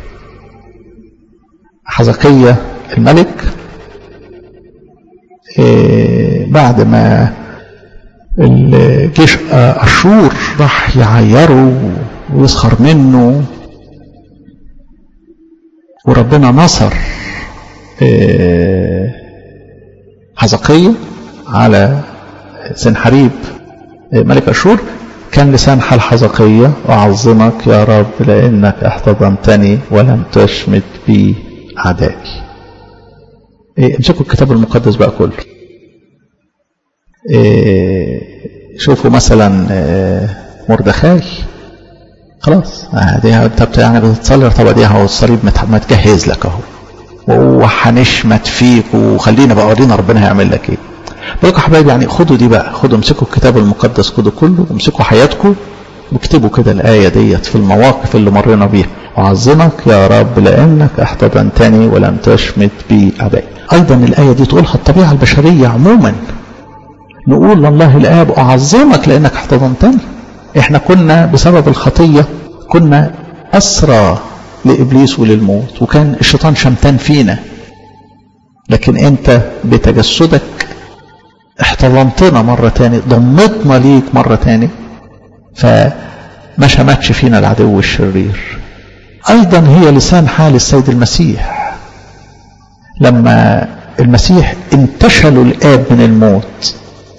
S1: حزقية الملك إيه بعد ما الجيش أشور راح يعيره ويسخر منه وربنا نصر حزقية على سنحريب ملك أشور كان لسان حال حزقية أعظمك يا رب لأنك احتضنتني ولم تشمت بي أعدائي امسكوا الكتاب المقدس بقى كله شوفوا مثلا مردخاي خلاص دي انت يعني بتصلي طب دي اهو الصليب متجهز لك اهو وهنشمت فيك وخلينا بقى ورينا ربنا هيعمل لك ايه بقول لكم حبايبي يعني خدوا دي بقى خدوا امسكوا الكتاب المقدس خدوا كله وامسكوا حياتكم واكتبوا كده الآية ديت في المواقف اللي مرينا بيها أعظمك يا رب لأنك احتضنتني ولم تشمت بي أعدائي أيضا الآية دي تقولها الطبيعة البشرية عموما نقول لله الآب أعظمك لأنك احتضنتني احنا كنا بسبب الخطية كنا أسرى لإبليس وللموت وكان الشيطان شمتان فينا لكن أنت بتجسدك احتضنتنا مرة تاني ضمتنا ليك مرة تاني فما شمتش فينا العدو الشرير أيضا هي لسان حال السيد المسيح لما المسيح انتشلوا الآب من الموت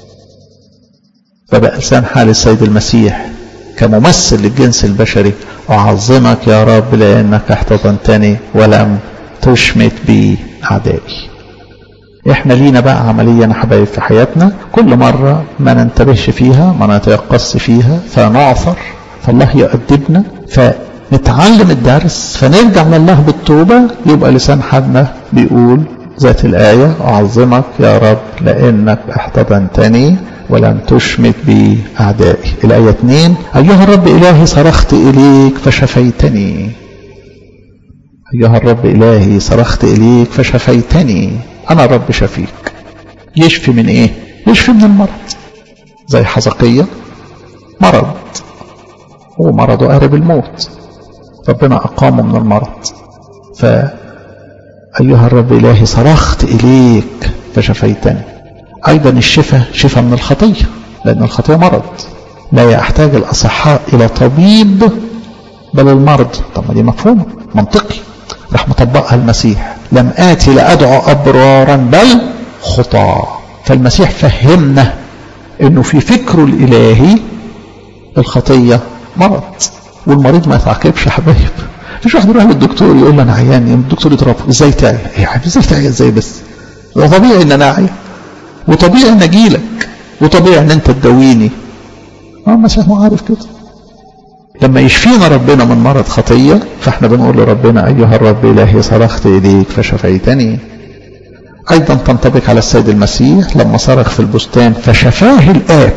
S1: فبقى لسان حال السيد المسيح كممثل للجنس البشري أعظمك يا رب لأنك احتضنتني ولم تشمت بي أعدائي احنا لينا بقى عملية يا حبايب في حياتنا كل مرة ما ننتبهش فيها ما نتيقظش فيها فنعثر فالله يؤدبنا فنتعلم الدرس فنرجع لله بالتوبة يبقى لسان حالنا بيقول ذات الآية أعظمك يا رب لأنك احتضنتني ولم تشمت بي أعدائي الآية 2 أيها الرب إلهي صرخت إليك فشفيتني أيها الرب إلهي صرخت إليك فشفيتني أنا الرب شفيك يشفي من إيه يشفي من المرض زي حزقية مرض هو مرضه قارب الموت ربنا أقامه من المرض ف أيها الرب إلهي صرخت إليك فشفيتني أيضا الشفاء شفاء من الخطية لأن الخطية مرض لا يحتاج الأصحاء إلى طبيب بل المرض طب ما دي مفهومة منطقي راح مطبقها المسيح لم آتي لأدعو أبرارا بل خطى فالمسيح فهمنا أنه في فكره الإلهي الخطية مرض والمريض ما يتعاقبش يا حبايب مفيش واحد يروح للدكتور يقول له انا عيان الدكتور يضربه ازاي تعيا يا حبيبي ازاي تعيا ازاي بس وطبيعي ان انا اعيا وطبيعي ان اجي لك وطبيعي ان انت تداويني اه المسيح ما عارف كده لما يشفينا ربنا من مرض خطيه فاحنا بنقول لربنا ايها الرب الهي صرخت اليك فشفيتني ايضا تنطبق على السيد المسيح لما صرخ في البستان فشفاه الاب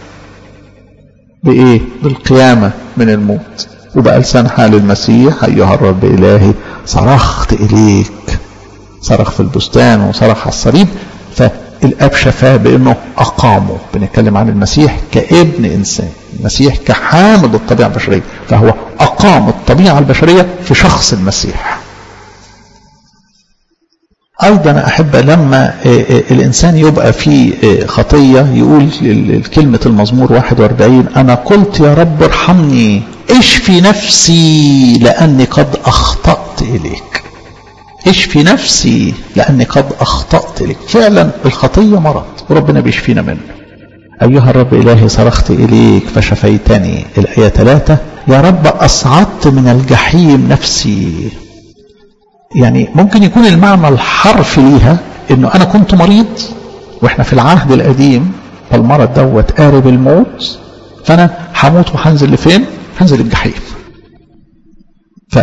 S1: بايه بالقيامه من الموت وبقى لسان حال المسيح أيها الرب إلهي صرخت إليك صرخ في البستان وصرخ على الصليب الاب شفاه بانه اقامه بنتكلم عن المسيح كابن انسان المسيح كحامل الطبيعه البشريه فهو اقام الطبيعه البشريه في شخص المسيح ايضا احب لما الانسان يبقى في خطيه يقول كلمه المزمور 41 انا قلت يا رب ارحمني اشفي نفسي لاني قد اخطات اليك اشفي نفسي لاني قد اخطات اليك فعلا الخطيه مرض وربنا بيشفينا منه ايها الرب الهي صرخت اليك فشفيتني الايه 3 يا رب اصعدت من الجحيم نفسي يعني ممكن يكون المعنى الحرفي ليها انه انا كنت مريض واحنا في العهد القديم فالمرض دوت قارب الموت فانا هموت وهنزل لفين؟ هنزل الجحيم. ف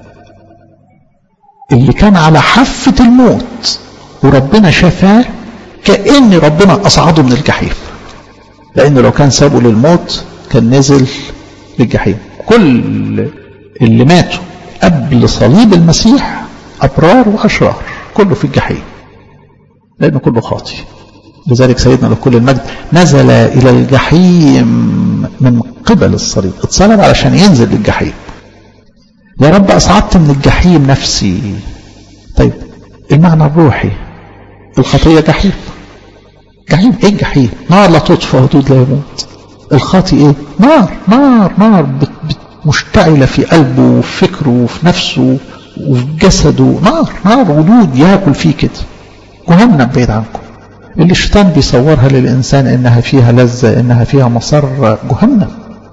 S1: اللي كان على حافة الموت وربنا شفاه كأن ربنا أصعده من الجحيم لأنه لو كان سابه للموت كان نزل للجحيم كل اللي ماتوا قبل صليب المسيح أبرار وأشرار كله في الجحيم لأنه كله خاطي لذلك سيدنا لكل المجد نزل إلى الجحيم من قبل الصليب اتصلب علشان ينزل للجحيم يا رب أصعدت من الجحيم نفسي طيب المعنى الروحي الخطية جحيم جحيم ايه الجحيم نار لا تطفى ودود لا يموت الخاطي ايه نار نار نار بت بت مشتعلة في قلبه وفي فكره وفي نفسه وفي جسده نار نار ودود ياكل فيه كده جهنم بعيد عنكم اللي الشيطان بيصورها للإنسان إنها فيها لذة إنها فيها مصر جهنم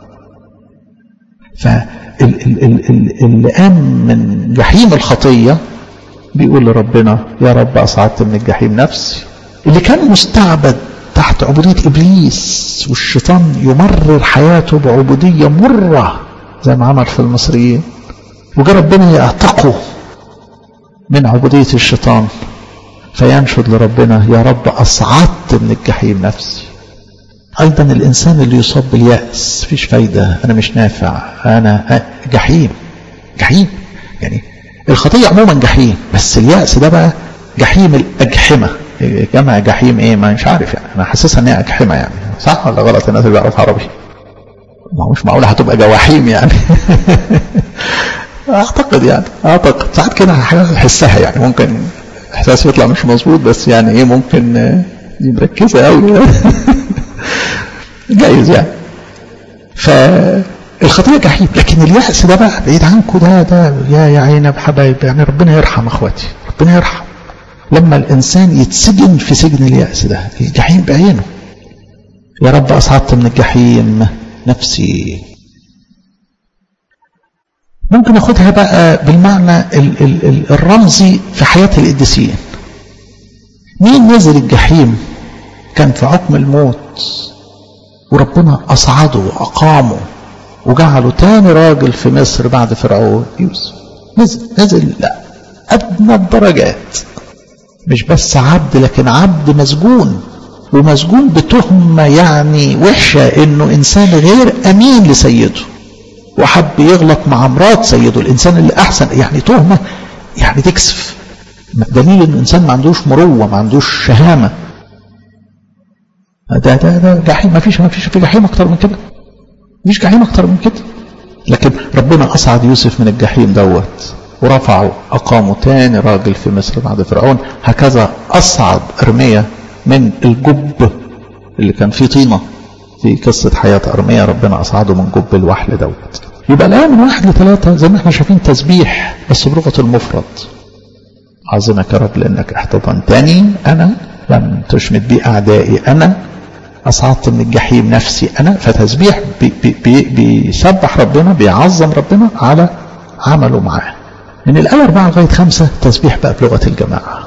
S1: فاللي قام من جحيم الخطية بيقول لربنا يا رب أصعدت من الجحيم نفسي اللي كان مستعبد تحت عبودية إبليس والشيطان يمرر حياته بعبودية مرة زي ما عمل في المصريين وجاء ربنا يعتقه من عبودية الشيطان فينشد لربنا يا رب أصعدت من الجحيم نفسي أيضا الإنسان اللي يصاب باليأس فيش فايدة أنا مش نافع أنا جحيم جحيم يعني الخطية عموما جحيم بس اليأس ده بقى جحيم الأجحمة جمع جحيم ايه ما مش عارف يعني انا حاسسها ان هي اجحمه يعني صح ولا غلط الناس اللي بيعرفوا عربي ما هو مش معقوله هتبقى جواحيم يعني اعتقد يعني اعتقد ساعات كده احسها يعني ممكن احساسي يطلع مش مظبوط بس يعني ايه ممكن دي مركزه قوي جايز يعني فالخطيه جحيم لكن اليأس ده بقى بعيد عنكم ده ده يا يا عيني بحبايب يعني ربنا يرحم اخواتي ربنا يرحم لما الإنسان يتسجن في سجن اليأس ده الجحيم بعينه يا رب أصعدت من الجحيم نفسي ممكن ناخدها بقى بالمعنى ال ال ال الرمزي في حياة القديسين مين نزل الجحيم كان في حكم الموت وربنا أصعده وأقامه وجعله تاني راجل في مصر بعد فرعون يوسف نزل نزل لا أدنى الدرجات مش بس عبد لكن عبد مسجون ومسجون بتهمة يعني وحشة انه انسان غير امين لسيده وحب يغلط مع مرات سيده الانسان اللي احسن يعني تهمة يعني تكسف دليل ان الانسان ما عندوش مروة ما عندوش شهامة ده ده ده جحيم ما فيش ما فيش في جحيم اكتر من كده مفيش جحيم اكتر من كده لكن ربنا اصعد يوسف من الجحيم دوت ورفعوا أقاموا تاني راجل في مصر بعد فرعون هكذا أصعد أرمية من الجب اللي كان فيه طينة في قصة حياة أرمية ربنا أصعده من جب الوحل دوت يبقى الآية من واحد لثلاثة زي ما احنا شايفين تسبيح بس بلغة المفرد عظمك يا رب لأنك احتضنتني أنا لم تشمت بي أعدائي أنا أصعدت من الجحيم نفسي أنا فتسبيح بي بي بي بيسبح ربنا بيعظم ربنا على عمله معاه من الآية 4 لغاية 5 تسبيح بقى بلغة الجماعة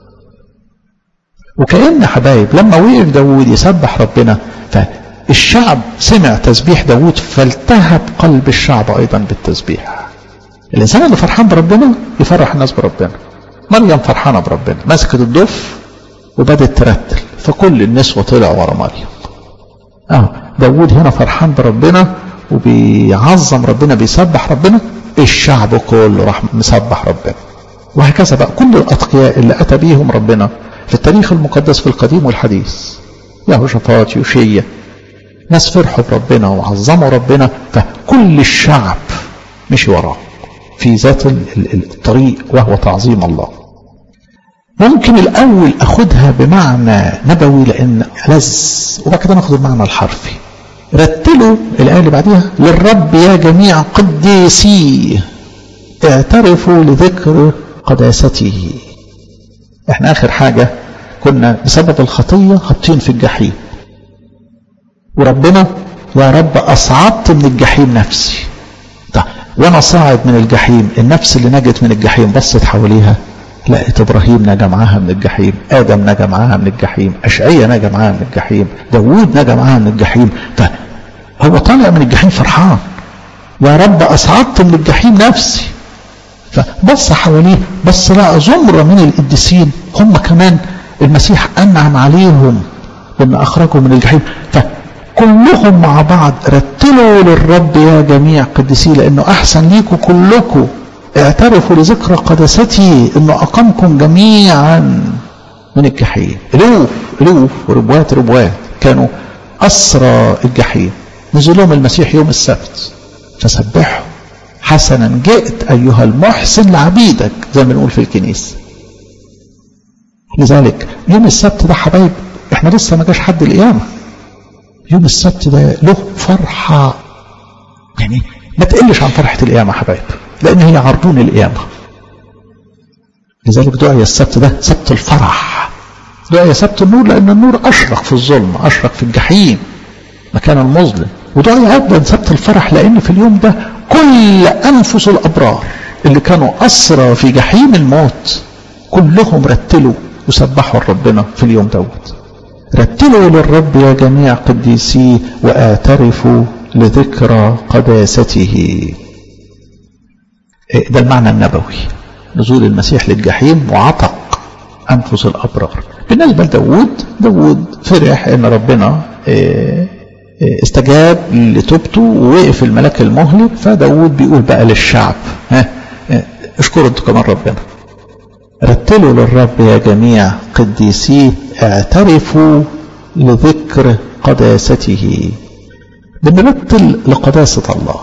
S1: وكأن حبايب لما وقف داود يسبح ربنا فالشعب سمع تسبيح داود فالتهب قلب الشعب أيضا بالتسبيح الإنسان اللي فرحان بربنا يفرح الناس بربنا مريم فرحانة بربنا مسكت الضف وبدت ترتل فكل النسوة طلعوا ورا مريم اه داود هنا فرحان بربنا وبيعظم ربنا بيسبح ربنا الشعب كله راح مسبح ربنا وهكذا بقى كل الأتقياء اللي أتى بيهم ربنا في التاريخ المقدس في القديم والحديث يهوشافاط يوشيا ناس فرحوا بربنا وعظموا ربنا فكل الشعب مشي وراه في ذات الطريق وهو تعظيم الله ممكن الأول أخدها بمعنى نبوي لأن لذ وبعد كده ناخد المعنى الحرفي رتلوا الآية اللي بعديها للرب يا جميع قديسيه اعترفوا لذكر قداسته احنا آخر حاجة كنا بسبب الخطية حاطين في الجحيم وربنا يا رب أصعدت من الجحيم نفسي طيب وأنا صاعد من الجحيم النفس اللي نجت من الجحيم بصت حواليها لقيت إبراهيم نجا معاها من الجحيم آدم نجا معاها من الجحيم أشعية نجا معاها من الجحيم داوود نجا معاها من الجحيم فهو طالع من الجحيم فرحان يا رب أصعدت من الجحيم نفسي فبص حواليه بص لقى زمرة من القديسين هم كمان المسيح أنعم عليهم بأن أخرجوا من الجحيم فكلهم مع بعض رتلوا للرب يا جميع قديسيه لأنه أحسن ليكم كلكم اعترفوا لذكرى قدستي أنه أقامكم جميعا من الجحيم ألوف ألوف ربوات ربوات كانوا أسرى الجحيم نزلهم المسيح يوم السبت فسبحوا حسنا جئت أيها المحسن لعبيدك زي ما بنقول في الكنيسة لذلك يوم السبت ده حبايب احنا لسه ما جاش حد القيامة يوم السبت ده له فرحة يعني ما تقلش عن فرحة القيامة حبايب لأن هي عرضون القيامة لذلك دعي السبت ده سبت الفرح دعي سبت النور لأن النور أشرق في الظلم أشرق في الجحيم مكان المظلم ودعي أيضا سبت الفرح لأن في اليوم ده كل أنفس الأبرار اللي كانوا أسرى في جحيم الموت كلهم رتلوا وسبحوا ربنا في اليوم دوت رتلوا للرب يا جميع قديسيه واعترفوا لذكرى قداسته ده المعنى النبوي نزول المسيح للجحيم وعتق أنفس الأبرار بالنسبة لداود داود فرح ان ربنا استجاب لتوبته ووقف الملاك المهلك فداود بيقول بقى للشعب ها اشكروا انتوا كمان ربنا رتلوا للرب يا جميع قديسيه اعترفوا لذكر قداسته بنرتل لقداسة الله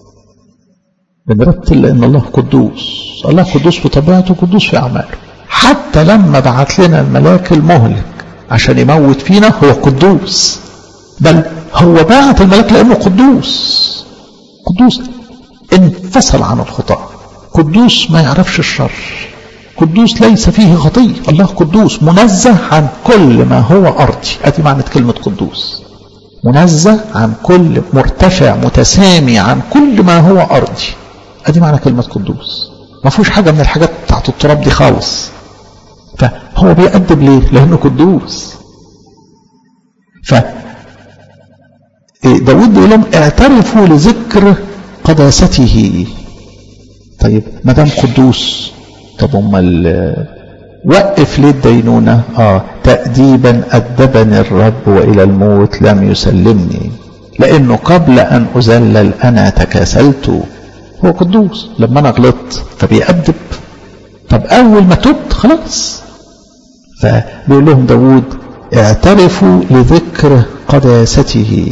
S1: بنرتل لأن الله قدوس الله قدوس في طبيعته قدوس في أعماله حتى لما بعت لنا الملاك المهلك عشان يموت فينا هو قدوس بل هو بعت الملاك لأنه قدوس قدوس انفصل عن الخطأ قدوس ما يعرفش الشر قدوس ليس فيه خطية الله قدوس منزه عن كل ما هو أرضي أدي معنى كلمة قدوس منزه عن كل مرتفع متسامي عن كل ما هو أرضي أدي معنى كلمة قدوس ما فيهوش حاجة من الحاجات بتاعت التراب دي خالص فهو بيأدب ليه لأنه قدوس ف داود بيقول لهم اعترفوا لذكر قداسته طيب ما دام قدوس طب امال وقف ليه الدينونة اه تأديبا أدبني الرب وإلى الموت لم يسلمني لأنه قبل أن أذلل أنا تكاسلت هو قدوس لما أنا غلطت فبيأدب طب أول ما تبت خلاص فبيقول لهم داود اعترفوا لذكر قداسته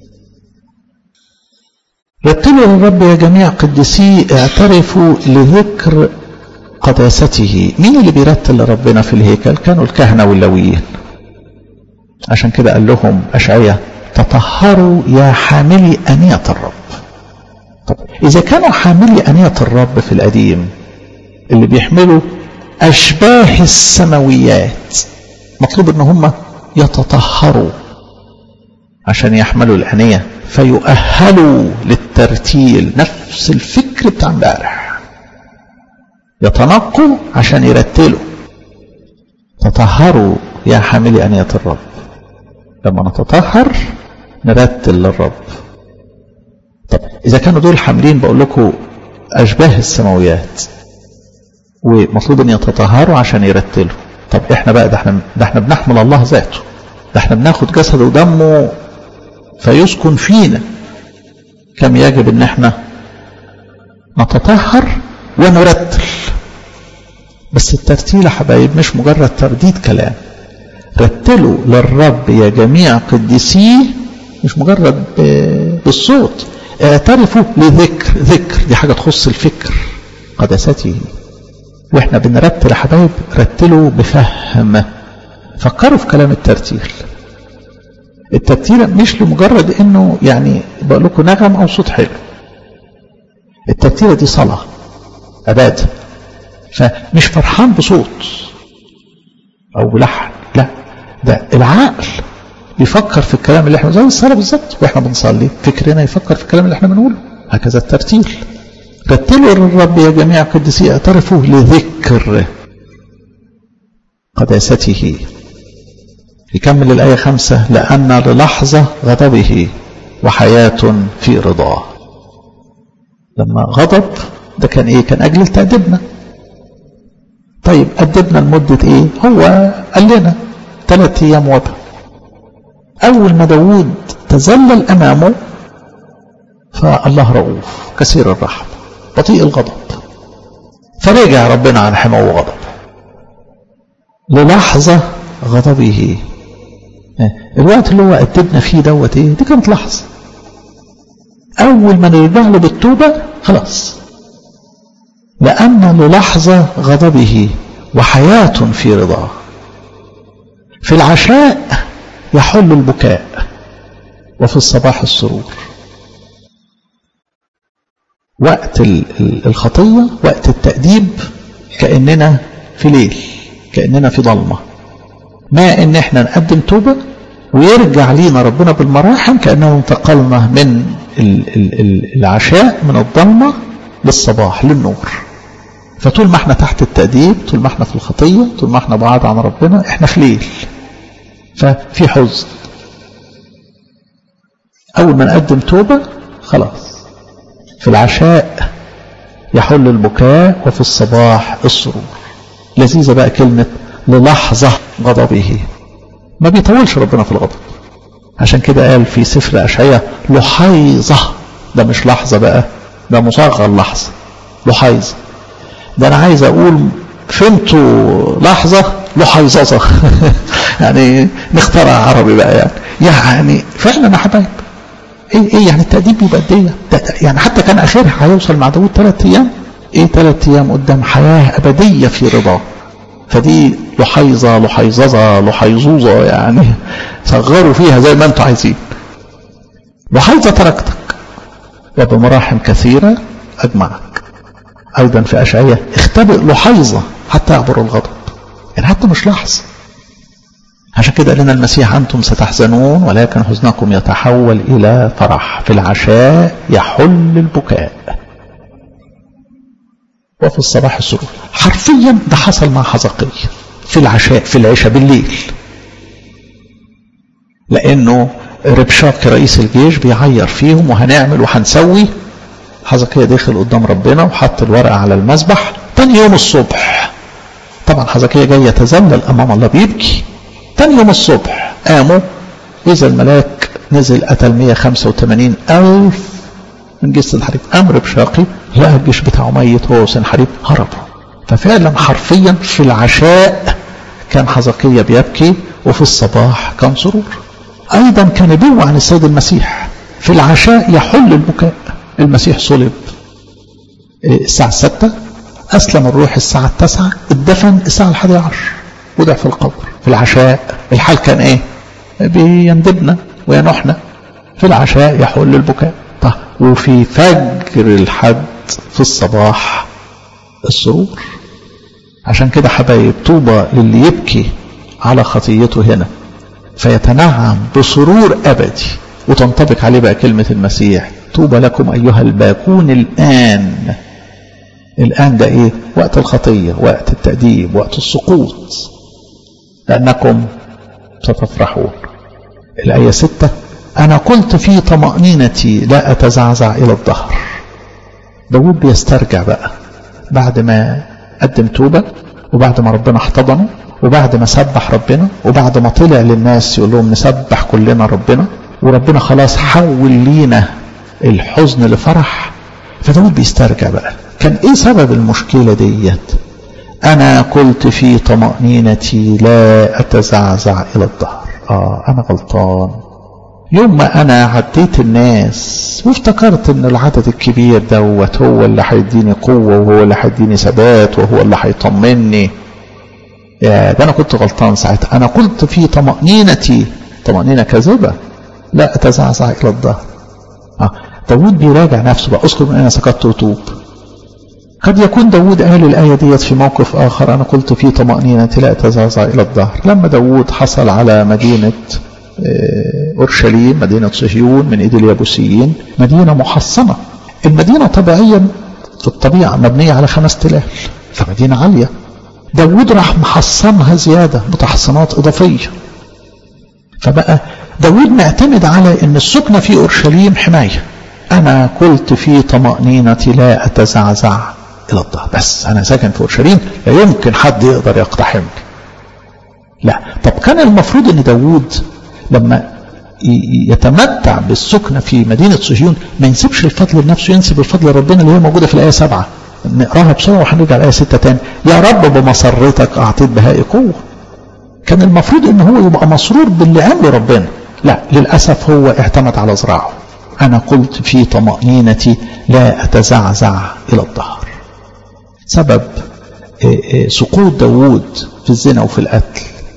S1: رتلوا للرب يا جميع قدسيه اعترفوا لذكر قداسته مين اللي بيرتل لربنا في الهيكل كانوا الكهنة واللويين عشان كده قال لهم أشعية تطهروا يا حاملي أنية الرب طب إذا كانوا حاملي أنية الرب في القديم اللي بيحملوا أشباه السماويات مطلوب ان هم يتطهروا عشان يحملوا الأنية فيؤهلوا للترتيل نفس الفكر بتاع امبارح يتنقوا عشان يرتلوا تطهروا يا حاملي أنية الرب لما نتطهر نرتل للرب طب إذا كانوا دول حاملين بقول لكم أشباه السماويات ومطلوب أن يتطهروا عشان يرتلوا طب إحنا بقى ده إحنا, ده إحنا بنحمل الله ذاته ده إحنا بناخد جسده ودمه فيسكن فينا كم يجب ان احنا نتطهر ونرتل بس الترتيل يا حبايب مش مجرد ترديد كلام رتلوا للرب يا جميع قديسيه مش مجرد بالصوت اعترفوا لذكر ذكر دي حاجة تخص الفكر قدسته واحنا بنرتل يا حبايب رتلوا بفهم فكروا في كلام الترتيل الترتيل مش لمجرد انه يعني بقول لكم نغم او صوت حلو الترتيلة دي صلاة عبادة فمش فرحان بصوت او بلحن لا ده العقل بيفكر في الكلام اللي احنا زي الصلاة بالظبط واحنا بنصلي فكرنا يفكر في الكلام اللي احنا بنقوله هكذا الترتيل رتلوا للرب يا جميع قدسي اعترفوا لذكر قداسته يكمل الآية خمسة لأن للحظة غضبه وحياة في رضاه لما غضب ده كان ايه كان أجل تأدبنا طيب أدبنا لمدة ايه هو قال لنا ثلاث أيام وبا أول ما داود تذلل أمامه فالله رؤوف كثير الرحمة بطيء الغضب فرجع ربنا عن حماه وغضب للحظة غضبه الوقت اللي هو أدبنا فيه دوت ايه دي كانت لحظة أول ما نرجع له بالتوبة خلاص لأن للحظة غضبه وحياة في رضاه في العشاء يحل البكاء وفي الصباح السرور وقت الخطية وقت التأديب كأننا في ليل كأننا في ضلمة ما ان احنا نقدم توبة ويرجع لينا ربنا بالمراحم كأنه انتقلنا من العشاء من الضلمة للصباح للنور فطول ما احنا تحت التأديب طول ما احنا في الخطية طول ما احنا بعاد عن ربنا احنا في ليل ففي حزن أول ما نقدم توبة خلاص في العشاء يحل البكاء وفي الصباح السرور لذيذة بقى كلمة للحظة غضبه ما بيطولش ربنا في الغضب عشان كده قال في سفر أشعية لحيظة ده مش لحظة بقى ده مصغر لحظة لحيظة ده أنا عايز أقول فهمتوا لحظة لحيظظة يعني نخترع عربي بقى يعني يعني فعلا يا حبايب ايه ايه يعني التأديب بيبقى قد يعني حتى كان اخرها هيوصل مع داوود ثلاث ايام ايه ثلاث ايام قدام حياة ابدية في رضاه فدي لحيظة لحيظظة لحيظوظة يعني صغروا فيها زي ما انتوا عايزين لحيظة تركتك وبمراحم كثيرة أجمعك أيضا في أشعية اختبئ لحيظة حتى يعبر الغضب يعني حتى مش لحظة عشان كده لنا المسيح أنتم ستحزنون ولكن حزنكم يتحول إلى فرح في العشاء يحل البكاء وفي الصباح السرور حرفيا ده حصل مع حزقية في العشاء في العشاء بالليل لأنه ربشاك رئيس الجيش بيعير فيهم وهنعمل وهنسوي حزقية دخل قدام ربنا وحط الورقة على المسبح تاني يوم الصبح طبعا حزقية جاي يتذلل أمام الله بيبكي تاني يوم الصبح قاموا إذا الملاك نزل قتل 185 ألف من جيش الحريب أمر بشاقي لقى الجيش بتاعه ميت هو وسنحريب هربوا ففعلا حرفيا في العشاء كان حزقية بيبكي وفي الصباح كان سرور أيضا كان نبوة عن السيد المسيح في العشاء يحل البكاء المسيح صلب الساعة الستة أسلم الروح الساعة التاسعة اتدفن الساعة الحادية عشر وضع في القبر في العشاء الحال كان ايه بيندبنا وينحنا في العشاء يحل البكاء طيب وفي فجر الحد في الصباح السرور عشان كده حبايب طوبى للي يبكي على خطيته هنا فيتنعم بسرور أبدي وتنطبق عليه بقى كلمة المسيح طوبى لكم أيها الباكون الآن الآن ده إيه وقت الخطية وقت التأديب وقت السقوط لأنكم ستفرحون الآية ستة أنا قلت في طمأنينتي لا أتزعزع إلى الظهر داود بيسترجع بقى بعد ما قدم توبة وبعد ما ربنا احتضنه وبعد ما سبح ربنا وبعد ما طلع للناس يقول لهم نسبح كلنا ربنا وربنا خلاص حول لينا الحزن لفرح فداود بيسترجع بقى كان ايه سبب المشكلة ديت أنا قلت في طمأنينتي لا أتزعزع إلى الظهر آه أنا غلطان يوم ما أنا عديت الناس وافتكرت إن العدد الكبير دوت هو اللي هيديني قوة وهو اللي هيديني ثبات وهو اللي هيطمني يا ده أنا كنت غلطان ساعتها أنا قلت في طمأنينتي طمأنينة كاذبة لا أتزعزع إلى الظهر آه داود بيراجع نفسه بقى أذكر من أين سقطت وتوب قد يكون داود قال الآية ديت في موقف آخر أنا قلت في طمأنينتي لا أتزعزع إلى الظهر لما داود حصل على مدينة أورشليم مدينة صهيون من إيد اليابوسيين مدينة محصنة المدينة طبيعيا في الطبيعة مبنية على خمس تلال فمدينة عالية داود راح محصنها زيادة بتحصينات إضافية فبقى داود معتمد على أن السكنة في أورشليم حماية أنا قلت في طمأنينتي لا أتزعزع إلى الظهر بس أنا ساكن في أورشليم لا يمكن حد يقدر يقتحمني لا طب كان المفروض أن داود لما يتمتع بالسكنة في مدينة صهيون ما ينسبش الفضل لنفسه ينسب الفضل لربنا اللي هي موجودة في الآية سبعة نقراها بسرعة وهنرجع الآية ستة تاني يا رب بمسرتك أعطيت بهائي قوة كان المفروض ان هو يبقى مسرور باللي عمله ربنا لا للأسف هو اعتمد على ذراعه أنا قلت في طمأنينتي لا أتزعزع إلى الظهر سبب سقوط داوود في الزنا وفي القتل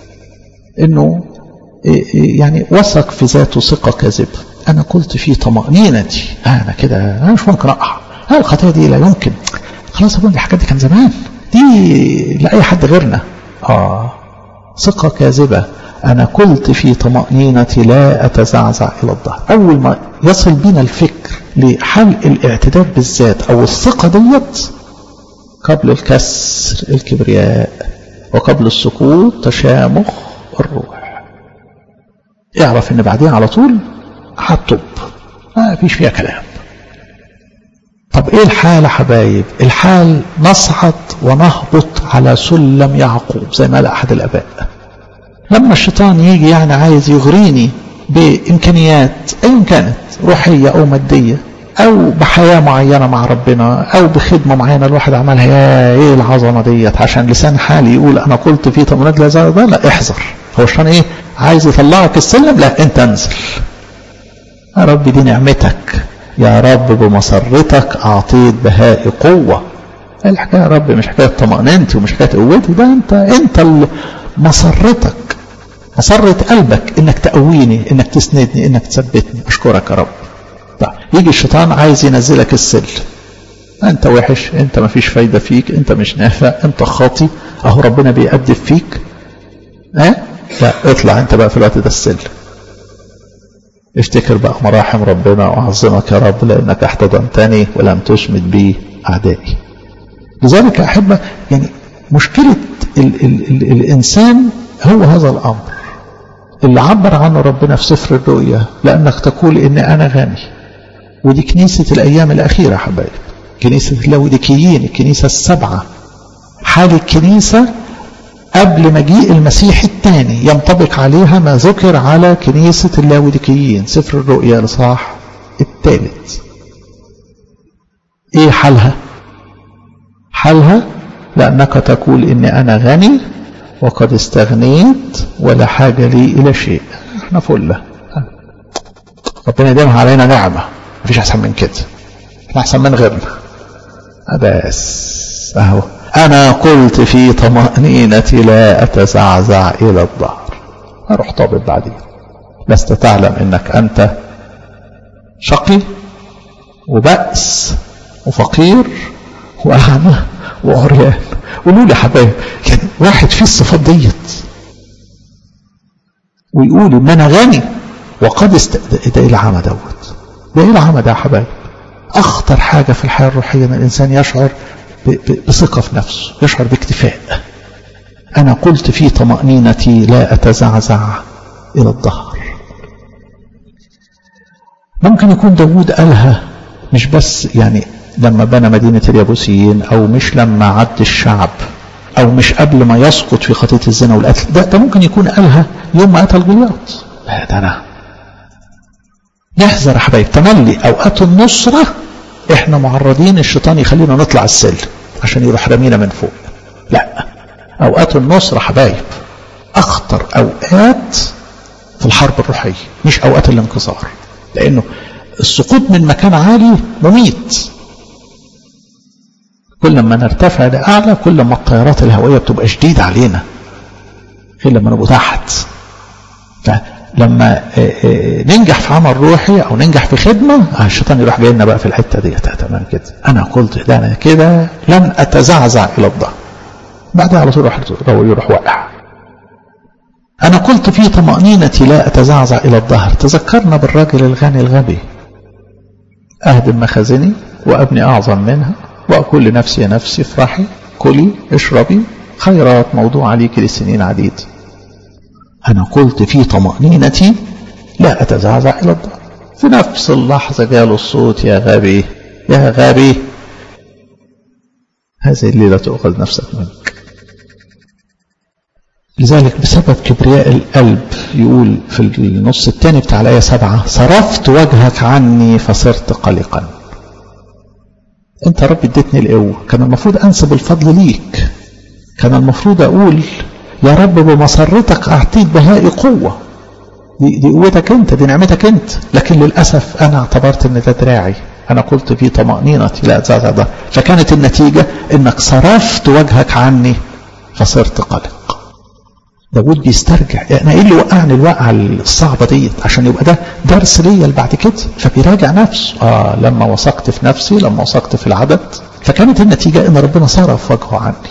S1: انه يعني وثق في ذاته ثقة كاذبة أنا قلت في طمأنينتي أنا كده أنا مش ممكن أقع ها الخطايا دي لا يمكن خلاص أقول الحاجات دي كان زمان دي لأي حد غيرنا آه ثقة كاذبة أنا قلت في طمأنينتي لا أتزعزع إلى الظهر أول ما يصل بنا الفكر لحل الاعتداد بالذات أو الثقة ديت قبل الكسر الكبرياء وقبل السقوط تشامخ الروح اعرف ان بعدين على طول هتطب ما فيش فيها كلام طب ايه الحال يا حبايب الحال نصعد ونهبط على سلم يعقوب زي ما قال احد الاباء لما الشيطان يجي يعني عايز يغريني بامكانيات ايا كانت روحيه او ماديه او بحياه معينه مع ربنا او بخدمه معينه الواحد عملها يا ايه العظمه ديت عشان لسان حالي يقول انا قلت في طمانينة لا ده لا احذر هو الشيطان ايه عايز يطلعك السلم لا انت انزل يا رب دي نعمتك يا رب بمسرتك اعطيت بهاء قوه الحكايه يا رب مش حكايه طمانينتي ومش حكايه قوتي ده انت انت مسرتك مسرة قلبك انك تقويني انك تسندني انك تثبتني اشكرك يا رب طيب يجي الشيطان عايز ينزلك السلم انت وحش انت ما فيش فايدة فيك انت مش نافع انت خاطي اهو ربنا بيأدب فيك ها اه؟ لا اطلع انت بقى في الوقت ده السلم افتكر بقى مراحم ربنا واعظمك يا رب لانك احتضنتني ولم تشمت بي اعدائي لذلك احبه يعني مشكله ال ال ال الانسان هو هذا الامر اللي عبر عنه ربنا في سفر الرؤيا لانك تقول ان انا غني ودي كنيسه الايام الاخيره يا حبايب كنيسه اللاوديكيين الكنيسه السبعه حال الكنيسه قبل مجيء المسيح الثاني ينطبق عليها ما ذكر على كنيسة اللاوديكيين سفر الرؤيا لصاح الثالث ايه حالها حالها لأنك تقول إني أنا غني وقد استغنيت ولا حاجة لي إلى شيء احنا فلة ربنا يديمها علينا نعمة مفيش أحسن من كده احنا أحسن من غيرنا بس أهو أنا قلت في طمأنينتي لا أتزعزع إلى الظهر أروح طابب بعدين لست تعلم أنك أنت شقي وبأس وفقير وأعمى وعريان قولوا لي يا حبايب يعني واحد فيه الصفات ديت ويقول ان انا غني وقد است... ده ايه العمى دوت ده ايه العمى ده يا حبايب اخطر حاجه في الحياه الروحيه ان الانسان يشعر ب... ب... بثقه في نفسه يشعر باكتفاء انا قلت في طمانينتي لا اتزعزع الى الظهر ممكن يكون داود قالها مش بس يعني لما بنى مدينة اليابوسيين أو مش لما عد الشعب أو مش قبل ما يسقط في خطية الزنا والقتل ده, ده ممكن يكون قالها يوم ما قتل جولياط لا ده أنا نحذر يا حبايب تملي أوقات النصرة إحنا معرضين الشيطان يخلينا نطلع السلم عشان يروح رمينا من فوق لا أوقات النصر حبايب أخطر أوقات في الحرب الروحية مش أوقات الانكسار لأنه السقوط من مكان عالي مميت كل ما نرتفع لأعلى كل ما الطيارات الهوائية بتبقى شديدة علينا غير لما نبقى تحت فلما ننجح في عمل روحي أو ننجح في خدمة الشيطان يروح جاي لنا بقى في الحتة دي تمام كده أنا قلت ده أنا كده لن أتزعزع إلى الظهر بعدها على طول يروح يروح واقع أنا قلت في طمأنينتي لا أتزعزع إلى الظهر تذكرنا بالراجل الغني الغبي أهدم مخازني وأبني أعظم منها وأقول لنفسي يا نفسي افرحي كلي اشربي خيرات موضوع عليك لسنين عديد أنا قلت في طمأنينتي لا أتزعزع إلى الظهر في نفس اللحظة جاله الصوت يا غبي يا غبي هذه الليلة تؤخذ نفسك منك لذلك بسبب كبرياء القلب يقول في النص الثاني بتاع الآية سبعة صرفت وجهك عني فصرت قلقا انت رب اديتني القوة كان المفروض انسب الفضل ليك كان المفروض اقول يا رب بمسرتك اعطيت بهائي قوة دي, دي قوتك انت دي نعمتك انت لكن للأسف انا اعتبرت ان ده دراعي انا قلت في طمأنينتي لا اتزعزع ده فكانت النتيجة انك صرفت وجهك عني فصرت قلق داود بيسترجع يعني ايه اللي وقعني الوقعه الصعبه ديت عشان يبقى ده درس ليا بعد كده فبيراجع نفسه اه لما وثقت في نفسي لما وثقت في العدد فكانت النتيجه ان ربنا صرف وجهه عني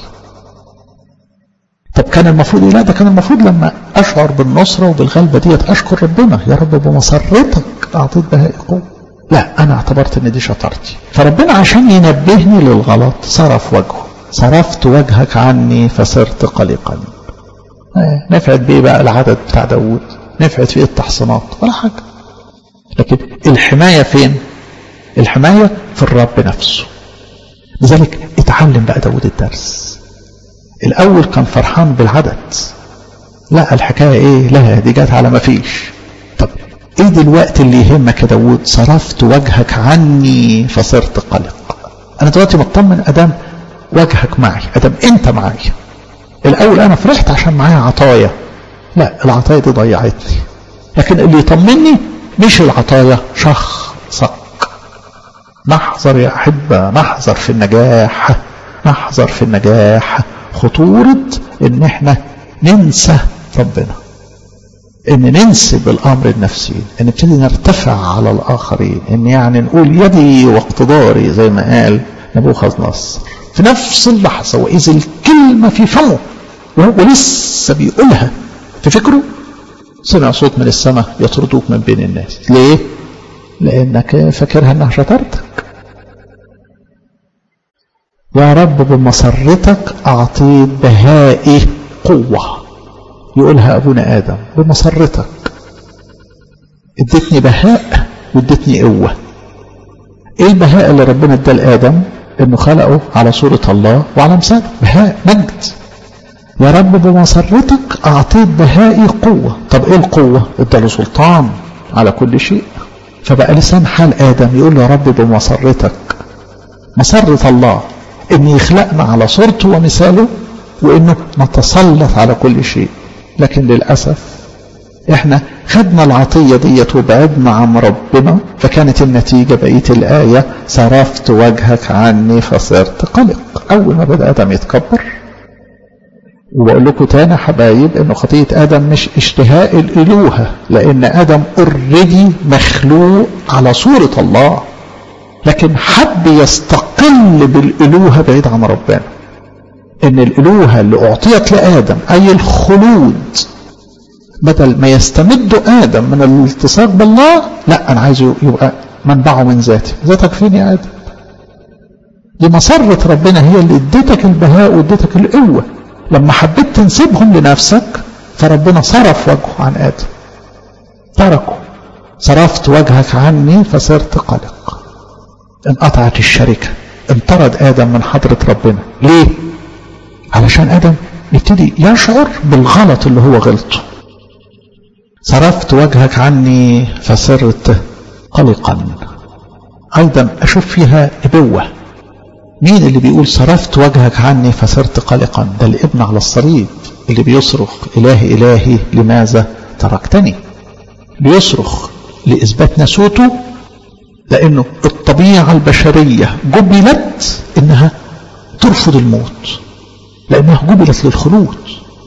S1: طب كان المفروض لا ده كان المفروض لما اشعر بالنصره وبالغلبه ديت اشكر ربنا يا رب بمسرتك اعطيت بها قوه لا انا اعتبرت ان دي شطارتي فربنا عشان ينبهني للغلط صرف وجهه صرفت وجهك عني فصرت قلقا نفعت بيه بقى العدد بتاع داود نفعت فيه التحصينات ولا حاجة لكن الحماية فين الحماية في الرب نفسه لذلك اتعلم بقى داود الدرس الأول كان فرحان بالعدد لا الحكاية ايه لا دي جت على ما فيش طب ايه دلوقتي اللي يهمك يا داود صرفت وجهك عني فصرت قلق انا دلوقتي مطمن ادام وجهك معي ادام انت معي الأول أنا فرحت عشان معايا عطايا لا العطايا دي ضيعتني لكن اللي يطمني مش العطايا شخصك نحذر يا أحبة نحذر في النجاح نحذر في النجاح خطورة إن إحنا ننسى ربنا إن ننسب الأمر النفسي إن نبتدي نرتفع على الآخرين إن يعني نقول يدي واقتداري زي ما قال نبوخذ نصر في نفس اللحظة وإذا الكلمة في فمه وهو لسه بيقولها في فكره سمع صوت من السماء يطردوك من بين الناس ليه؟ لأنك فاكرها أنها شطارتك يا رب بمسرتك أعطيت بهائي قوة يقولها أبونا آدم بمسرتك ادتني بهاء وادتني قوة ايه البهاء اللي ربنا اداه لآدم انه خلقه على صورة الله وعلى مثاله بهاء مجد يا رب بمسرتك اعطيت بهائي قوة طب ايه القوة اداله سلطان على كل شيء فبقى لسان حال ادم يقول له يا رب بمسرتك مسرة الله ان يخلقنا على صورته ومثاله وانه نتسلط على كل شيء لكن للأسف احنا خدنا العطية ديت وبعدنا عن ربنا فكانت النتيجة بقية الآية صرفت وجهك عني فصرت قلق أول ما بدأ آدم يتكبر وبقول لكم تاني حبايب انه خطية آدم مش اشتهاء الإلوهة لأن آدم اوريدي مخلوق على صورة الله لكن حب يستقل بالإلوهة بعيد عن ربنا ان الإلوهة اللي أعطيت لآدم أي الخلود بدل ما يستمد آدم من الالتصاق بالله لا أنا عايزه يبقى منبعه من ذاتي ذاتك فين يا آدم دي مسرة ربنا هي اللي اديتك البهاء واديتك القوة لما حبيت تنسبهم لنفسك فربنا صرف وجهه عن آدم تركه صرفت وجهك عني فصرت قلق انقطعت الشركة انطرد آدم من حضرة ربنا ليه؟ علشان آدم يبتدي يشعر بالغلط اللي هو غلطه صرفت وجهك عني فصرت قلقا أيضا أشوف فيها نبوة مين اللي بيقول صرفت وجهك عني فصرت قلقا ده الابن على الصليب اللي بيصرخ إلهي إلهي لماذا تركتني بيصرخ لإثبات نسوته لأنه الطبيعة البشرية جبلت إنها ترفض الموت لأنها جبلت للخلود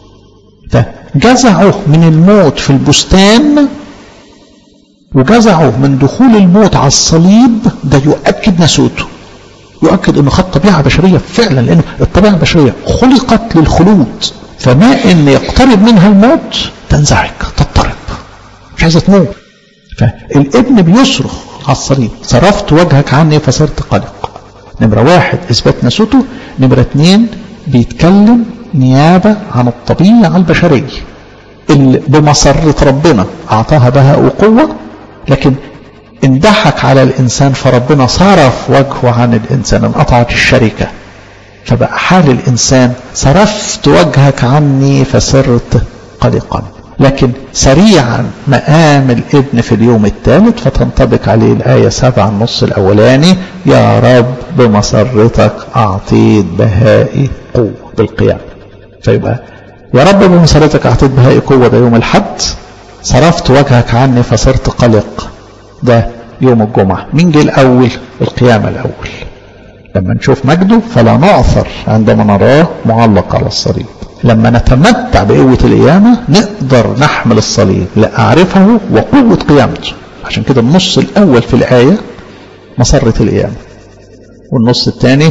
S1: فجزعه من الموت في البستان وجزعه من دخول الموت على الصليب ده يؤكد نسوته يؤكد انه خد طبيعه بشريه فعلا لانه الطبيعه البشريه خلقت للخلود فما ان يقترب منها الموت تنزعج تضطرب مش عايزه تموت فالابن بيصرخ على الصليب صرفت وجهك عني فصرت قلق نمره واحد اثبات نسوته نمره اثنين بيتكلم نيابه عن الطبيعه البشريه اللي بمسره ربنا اعطاها بهاء وقوه لكن اندحك على الإنسان فربنا صرف وجهه عن الإنسان انقطعت الشركة فبقى حال الإنسان صرفت وجهك عني فصرت قلقا لكن سريعا مقام الابن في اليوم الثالث فتنطبق عليه الآية سبعة النص الأولاني يا رب بمسرتك أعطيت بهائي قوة بالقيام فيبقى يا رب بمسرتك أعطيت بهائي قوة ده يوم الحد صرفت وجهك عني فصرت قلق ده يوم الجمعة مين جه الأول القيامة الأول لما نشوف مجده فلا نعثر عندما نراه معلق على الصليب لما نتمتع بقوة القيامة نقدر نحمل الصليب لأعرفه وقوة قيامته عشان كده النص الأول في الآية مسرة القيامة والنص الثاني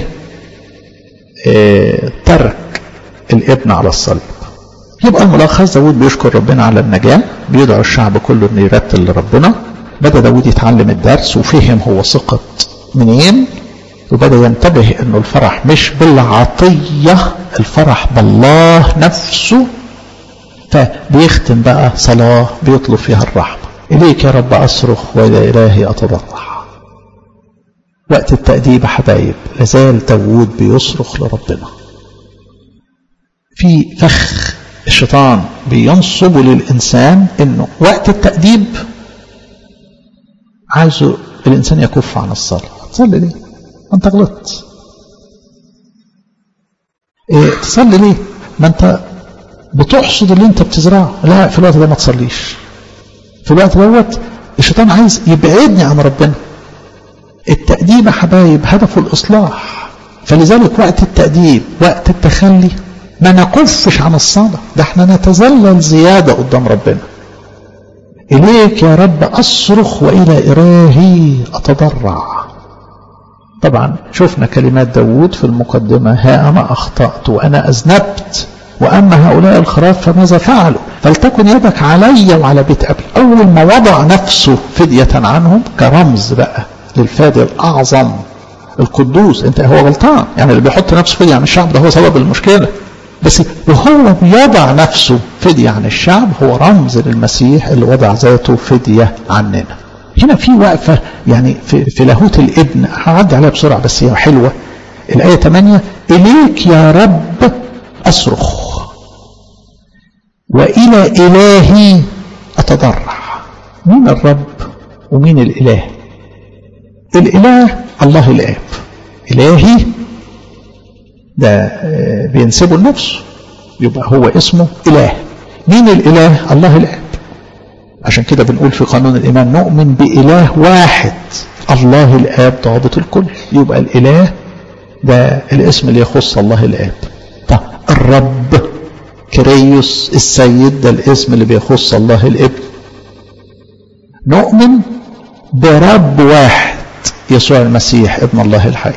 S1: اه ترك الابن على الصليب يبقى الملخص داود بيشكر ربنا على النجاة بيدعو الشعب كله انه يرتل لربنا بدأ داود يتعلم الدرس وفهم هو سقط منين وبدأ ينتبه انه الفرح مش بالعطية الفرح بالله نفسه فبيختم بقى صلاة بيطلب فيها الرحمة إليك يا رب أصرخ وإلى إلهي أتضرع وقت التأديب حبايب لازال داود بيصرخ لربنا في فخ الشيطان بينصب للإنسان انه وقت التأديب عايزه الإنسان يكف عن الصلاة تصلي ليه أنت غلطت إيه تصلي ليه ما أنت بتحصد اللي أنت بتزرعه لا في الوقت ده ما تصليش في الوقت دوت الشيطان عايز يبعدني عن ربنا التأديب يا حبايب هدفه الإصلاح فلذلك وقت التأديب وقت التخلي ما نكفش عن الصلاة ده احنا نتذلل زيادة قدام ربنا إليك يا رب أصرخ وإلى إلهي أتضرع طبعا شفنا كلمات داود في المقدمة ها أنا أخطأت وأنا أذنبت وأما هؤلاء الخراف فماذا فعلوا فلتكن يدك علي وعلى بيت أبي أول ما وضع نفسه فدية عنهم كرمز بقى للفادي الأعظم القدوس انت هو غلطان يعني اللي بيحط نفسه فدية عن الشعب ده هو سبب المشكلة بس وهو بيضع نفسه فدية عن الشعب هو رمز للمسيح اللي وضع ذاته فدية عننا هنا في وقفة يعني في, في لاهوت الابن هعدي عليها بسرعة بس هي حلوة الآية 8 إليك يا رب أصرخ وإلى إلهي أتضرع مين الرب ومين الإله الإله الله الآب إلهي ده بينسبه لنفسه يبقى هو اسمه إله مين الإله الله الآب عشان كده بنقول في قانون الإيمان نؤمن بإله واحد الله الآب ضابط الكل يبقى الإله ده الاسم اللي يخص الله الآب طب الرب كريوس السيد ده الاسم اللي بيخص الله الابن نؤمن برب واحد يسوع المسيح ابن الله الحي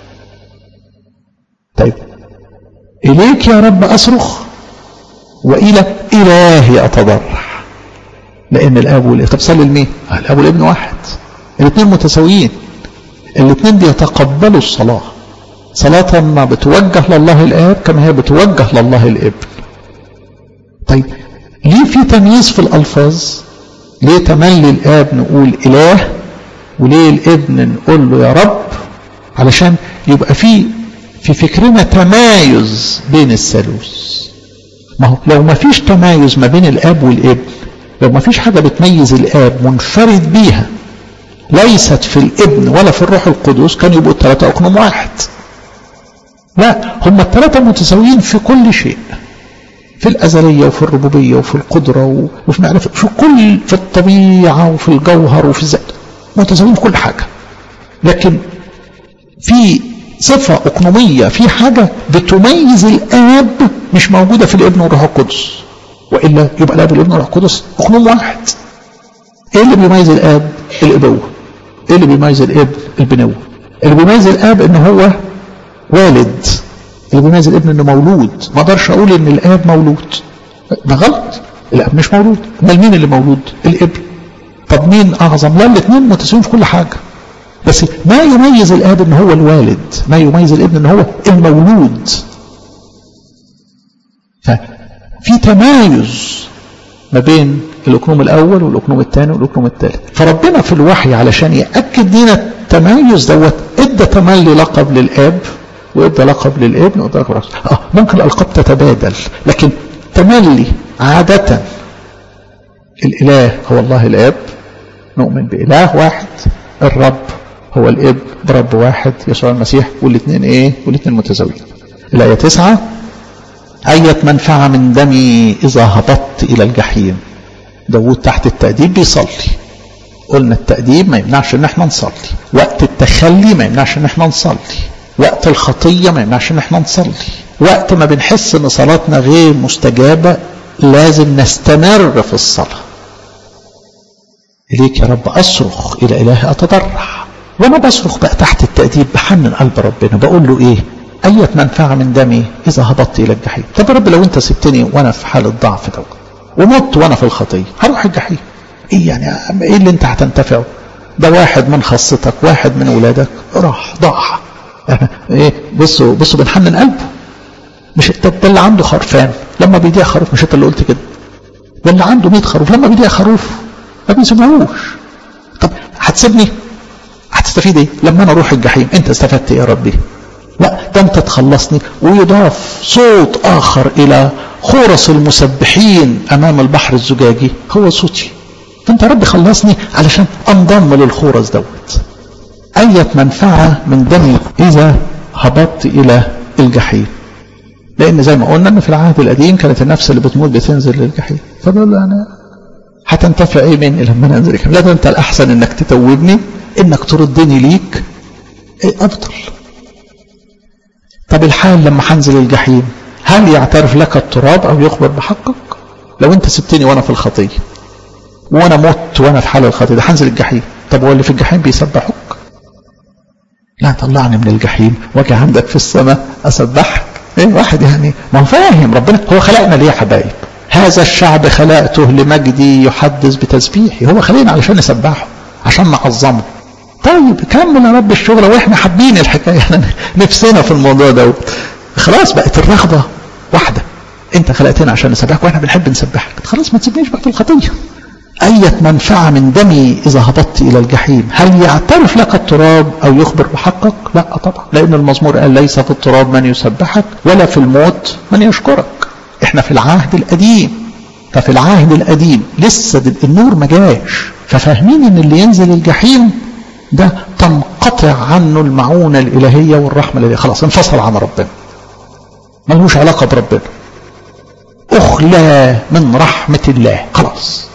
S1: طيب إليك يا رب أصرخ وإلى إلهي أتضرع لأن الآب والابن طب صلي لمين؟ الآب والابن واحد الاثنين متساويين الاثنين بيتقبلوا الصلاة صلاة ما بتوجه لله الآب كما هي بتوجه لله الابن طيب ليه في تمييز في الألفاظ ليه تملي الآب نقول إله وليه الابن نقول له يا رب علشان يبقى في في فكرنا تمايز بين الثالوث ما هو لو ما فيش تمايز ما بين الاب والابن لو ما فيش حاجه بتميز الاب منفرد بيها ليست في الابن ولا في الروح القدس كان يبقوا الثلاثه اقنوم واحد لا هم الثلاثة متساويين في كل شيء في الأزلية وفي الربوبية وفي القدرة وفي معرفة في كل في الطبيعة وفي الجوهر وفي الذات متساويين في كل حاجة لكن في صفة أقنومية في حاجة بتميز الآب مش موجودة في الابن والروح القدس وإلا يبقى الآب والابن والروح القدس أقنوم واحد إيه اللي بيميز الآب؟ الإبوة إيه اللي بيميز الابن؟ البنوة اللي بيميز الآب إن هو والد اللي بيميز الابن إنه مولود ما أقدرش أقول إن الآب مولود ده غلط الآب مش مولود أمال مين اللي مولود؟ الابن طب مين أعظم؟ لا الاثنين متساويين في كل حاجة بس ما يميز الاب ان هو الوالد ما يميز الابن ان هو المولود ففي تمايز ما بين الاكنوم الاول والاكنوم الثاني والاكنوم الثالث فربنا في الوحي علشان ياكد لنا التمايز دوت ادى تملي لقب للاب وادى لقب للابن وادى لقب للرسول اه ممكن الالقاب تتبادل لكن تملي عاده الاله هو الله الاب نؤمن باله واحد الرب هو الاب برب واحد يسوع المسيح والاثنين ايه والاثنين متزاويين الايه تسعة أية منفعة من دمي إذا هبطت إلى الجحيم داود تحت التأديب بيصلي قلنا التأديب ما يمنعش إن احنا نصلي وقت التخلي ما يمنعش إن احنا نصلي وقت الخطية ما يمنعش إن احنا نصلي وقت ما بنحس إن صلاتنا غير مستجابة لازم نستمر في الصلاة إليك يا رب أصرخ إلى إله أتضرع وأنا بصرخ بقى تحت التأديب بحنن قلب ربنا بقول له إيه أية منفعة من دمي إذا هبطت إلى الجحيم طب يا رب لو أنت سبتني وأنا في حالة ضعف دوت ومت وأنا في الخطية هروح الجحيم إيه يعني إيه اللي أنت هتنتفعه ده واحد من خاصتك واحد من ولادك راح ضاع إيه بصوا بصوا بنحنن قلبه مش ده اللي عنده خرفان لما بيضيع خروف مش انت اللي قلت كده ده اللي عنده 100 خروف لما بيضيع خروف ما بيسيبوهوش طب هتسيبني هتستفيد ايه لما انا اروح الجحيم انت استفدت ايه يا ربي لا ده انت تخلصني ويضاف صوت اخر الى خورس المسبحين امام البحر الزجاجي هو صوتي انت يا رب خلصني علشان انضم للخورس دوت اية منفعة من دمي اذا هبطت الى الجحيم لان زي ما قلنا ان في العهد القديم كانت النفس اللي بتموت بتنزل للجحيم فبقول له انا هتنتفع ايه مني لما انا انزل الجحيم لا ده انت الاحسن انك تتوبني انك تردني ليك إيه افضل طب الحال لما هنزل الجحيم هل يعترف لك التراب او يخبر بحقك لو انت سبتني وانا في الخطيه وانا مت وانا في حال الخطيه ده هنزل الجحيم طب هو اللي في الجحيم بيسبحوك لا طلعني من الجحيم واجي عندك في السماء اسبحك ايه واحد يعني ما هو فاهم ربنا هو خلقنا ليه يا حبايب هذا الشعب خلقته لمجدي يحدث بتسبيحي هو خلقنا علشان نسبحه عشان نعظمه طيب كمل يا رب الشغل واحنا حابين الحكايه احنا نفسنا في الموضوع ده خلاص بقت الرغبه واحده انت خلقتنا عشان نسبحك واحنا بنحب نسبحك خلاص ما تسيبنيش بقى في الخطيه أية منفعة من دمي إذا هبطت إلى الجحيم هل يعترف لك التراب أو يخبر بحقك لا طبعا لأن المزمور قال ليس في التراب من يسبحك ولا في الموت من يشكرك احنا في العهد القديم ففي العهد القديم لسه النور ما جاش ففاهمين ان اللي ينزل الجحيم ده تنقطع عنه المعونة الإلهية والرحمة الإلهية خلاص انفصل عن ربنا ملوش علاقة بربنا أخلى من رحمة الله خلاص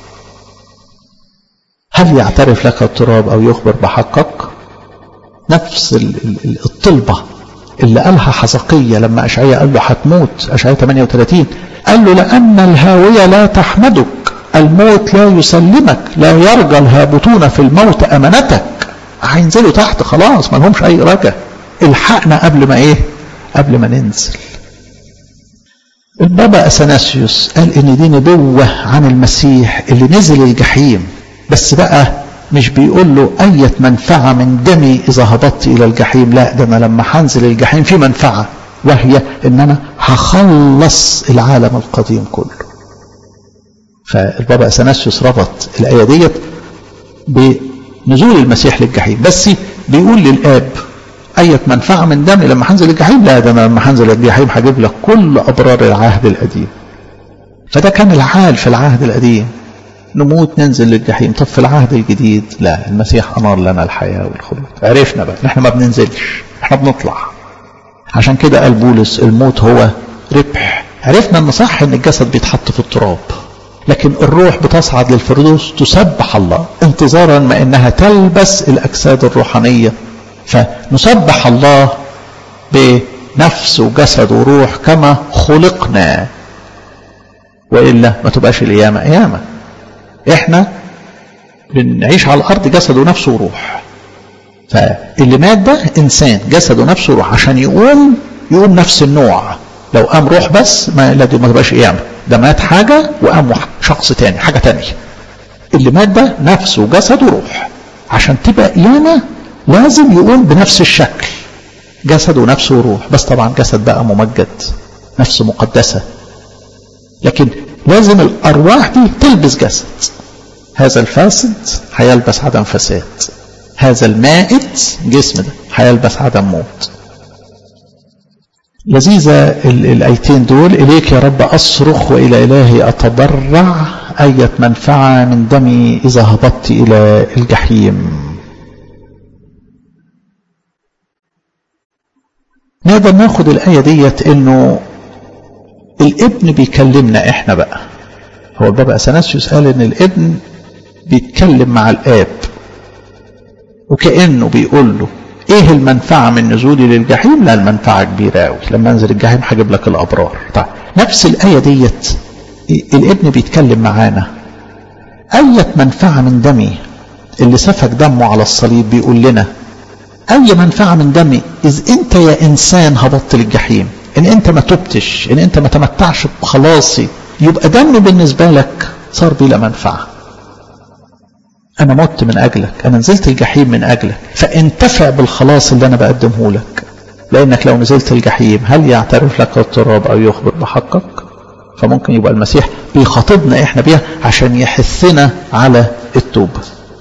S1: هل يعترف لك التراب أو يخبر بحقك نفس الطلبة اللي قالها حزقية لما أشعية قال له هتموت أشعية 38 قال له لأن الهاوية لا تحمدك الموت لا يسلمك لا يرجى الهابطون في الموت أمانتك هينزلوا تحت خلاص ما لهمش أي رجا الحقنا قبل ما إيه قبل ما ننزل البابا أثناسيوس قال إن دي نبوة عن المسيح اللي نزل الجحيم بس بقى مش بيقول له أية منفعة من دمي إذا هبطت إلى الجحيم لا ده أنا لما هنزل الجحيم في منفعة وهي إن أنا هخلص العالم القديم كله فالبابا أثناسيوس ربط الآية ديت بنزول المسيح للجحيم بس بيقول للآب أية منفعة من دمي لما هنزل الجحيم لا ده أنا لما هنزل الجحيم هجيب لك كل أبرار العهد القديم فده كان الحال في العهد القديم نموت ننزل للجحيم طب في العهد الجديد لا المسيح أنار لنا الحياة والخلود عرفنا بقى احنا ما بننزلش احنا بنطلع عشان كده قال بولس الموت هو ربح عرفنا ان صح ان الجسد بيتحط في التراب لكن الروح بتصعد للفردوس تسبح الله انتظارا ما انها تلبس الاجساد الروحانيه فنسبح الله بنفس وجسد وروح كما خلقنا والا ما تبقاش القيامه قيامه احنا بنعيش على الارض جسد ونفس وروح فاللي مات ده انسان جسد ونفس وروح عشان يقوم يقوم نفس النوع لو قام روح بس ما لا دي ما تبقاش قيامه ده مات حاجه وقام شخص تاني حاجه تانيه اللي مات ده نفس وجسد وروح عشان تبقى قيامه لازم يقوم بنفس الشكل جسد ونفس وروح بس طبعا جسد بقى ممجد نفس مقدسه لكن لازم الارواح دي تلبس جسد هذا الفاسد هيلبس عدم فساد هذا المائت جسم ده هيلبس عدم موت لذيذة الآيتين دول إليك يا رب أصرخ وإلى إلهي أتضرع أية منفعة من دمي إذا هبطت إلى الجحيم نقدر ناخد الآية ديت إنه الابن بيكلمنا إحنا بقى هو البابا أثناسيوس قال إن الابن بيتكلم مع الآب وكأنه بيقول له ايه المنفعة من نزولي للجحيم لا المنفعة كبيرة قوي لما انزل الجحيم هجيب لك الابرار طيب نفس الآية ديت الابن بيتكلم معانا أية منفعة من دمي اللي سفك دمه على الصليب بيقول لنا أي منفعة من دمي إذ أنت يا إنسان هبطت للجحيم إن أنت ما تبتش إن أنت ما تمتعش بخلاصي يبقى دمي بالنسبة لك صار بلا منفعة أنا مت من أجلك أنا نزلت الجحيم من أجلك فانتفع بالخلاص اللي أنا بقدمه لك لأنك لو نزلت الجحيم هل يعترف لك التراب أو يخبر بحقك فممكن يبقى المسيح بيخاطبنا إحنا بيها عشان يحثنا على التوبة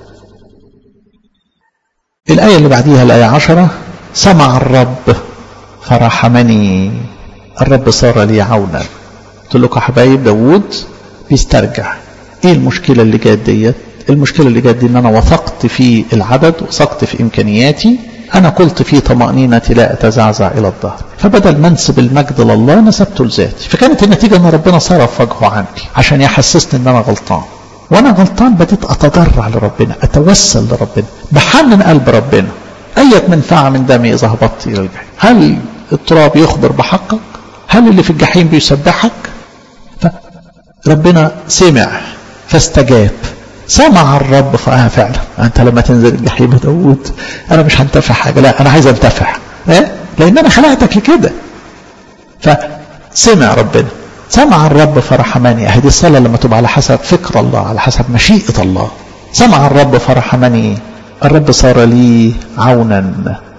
S1: الآية اللي بعديها الآية عشرة سمع الرب فرحمني الرب صار لي عونا قلت لكم حبايب داوود بيسترجع ايه المشكلة اللي جات ديت المشكلة اللي جات دي ان انا وثقت في العدد وثقت في امكانياتي انا قلت في طمأنينتي لا اتزعزع الى الظهر فبدل ما انسب المجد لله نسبته لذاتي فكانت النتيجة ان ربنا صرف وجهه عني عشان يحسسني ان انا غلطان وانا غلطان بديت اتضرع لربنا اتوسل لربنا بحنن قلب ربنا اية منفعة من دمي اذا هبطت الى الجحيم هل التراب يخبر بحقك هل اللي في الجحيم بيسبحك فربنا سمع فاستجاب سمع الرب فآه فعلا انت لما تنزل الجحيم يا داوود انا مش هنتفع حاجه لا انا عايز انتفع إيه؟ لان انا خلقتك لكده فسمع ربنا سمع الرب فرحمني هذه الصلاه لما تبقى على حسب فكر الله على حسب مشيئه الله سمع الرب فرحمني الرب صار لي عونا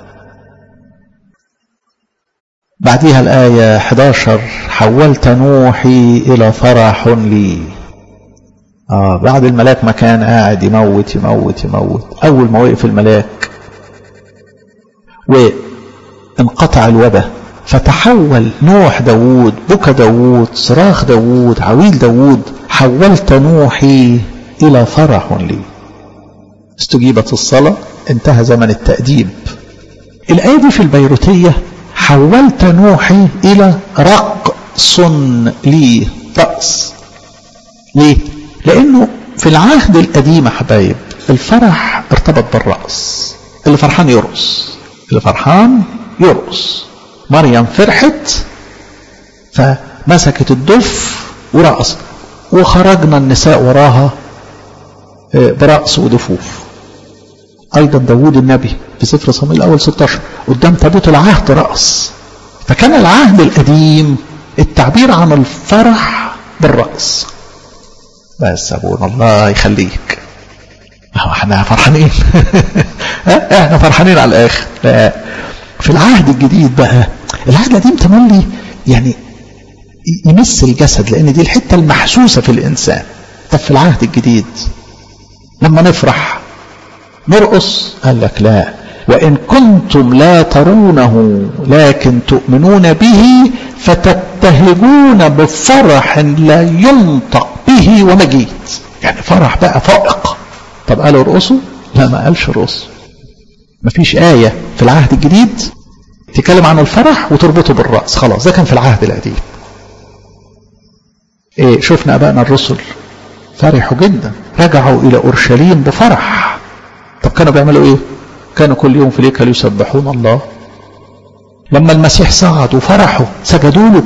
S1: بعديها الآية 11 حولت نوحي إلى فرح لي آه بعد الملاك ما كان قاعد يموت يموت يموت أول ما وقف الملاك وانقطع الوباء فتحول نوح داوود بكى داوود صراخ داوود عويل داوود حولت نوحي إلى فرح لي استجيبت الصلاة انتهى زمن التأديب الآية دي في البيروتية حولت نوحي إلى رقص لي رأس ليه؟ لأنه في العهد القديم يا حبايب الفرح ارتبط بالرأس اللي فرحان يرقص اللي فرحان يرقص مريم فرحت فمسكت الدف ورقصت وخرجنا النساء وراها برأس ودفوف أيضا داوود النبي في سفر صمويل الأول 16 قدام تابوت العهد رأس فكان العهد القديم التعبير عن الفرح بالرأس بس أبونا الله يخليك احنا فرحانين احنا فرحانين على الآخر لا في العهد الجديد بقى العهد القديم تملي يعني يمس الجسد لأن دي الحتة المحسوسة في الإنسان طب في العهد الجديد لما نفرح نرقص قال لك لا وإن كنتم لا ترونه لكن تؤمنون به فتبتهجون بفرح لا ينطق به ومجيد يعني فرح بقى فائق طب قالوا ارقصوا لا ما قالش ارقصوا مفيش آية في العهد الجديد تتكلم عن الفرح وتربطه بالرأس خلاص ده كان في العهد القديم إيه شفنا أبائنا الرسل فرحوا جدا رجعوا إلى أورشليم بفرح طب كانوا بيعملوا إيه كانوا كل يوم في الهيكل يسبحون الله لما المسيح صعد وفرحوا سجدوا له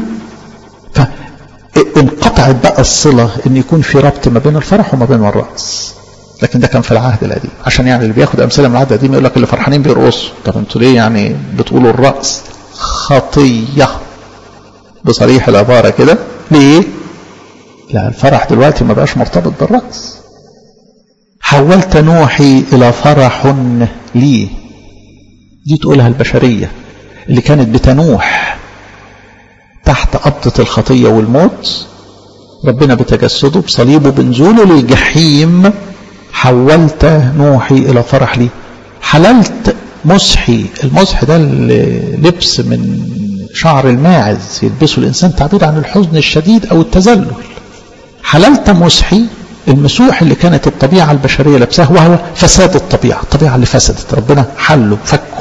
S1: فانقطعت بقى الصلة ان يكون في ربط ما بين الفرح وما بين الرأس لكن ده كان في العهد القديم عشان يعني اللي بياخد امثله من العهد القديم يقول لك اللي فرحانين بيرقصوا طب انتوا ليه يعني بتقولوا الرأس خطية بصريح العبارة كده ليه لا الفرح دلوقتي ما بقاش مرتبط بالرأس حولت نوحي إلى فرح لي دي تقولها البشرية اللي كانت بتنوح تحت قبضة الخطية والموت ربنا بتجسده بصليبه بنزوله للجحيم حولت نوحي إلى فرح لي حللت مسحي المسح ده لبس من شعر الماعز يلبسه الإنسان تعبير عن الحزن الشديد أو التذلل حللت مسحي المسوح اللي كانت الطبيعة البشرية لابساه وهو فساد الطبيعة الطبيعة اللي فسدت ربنا حله فكه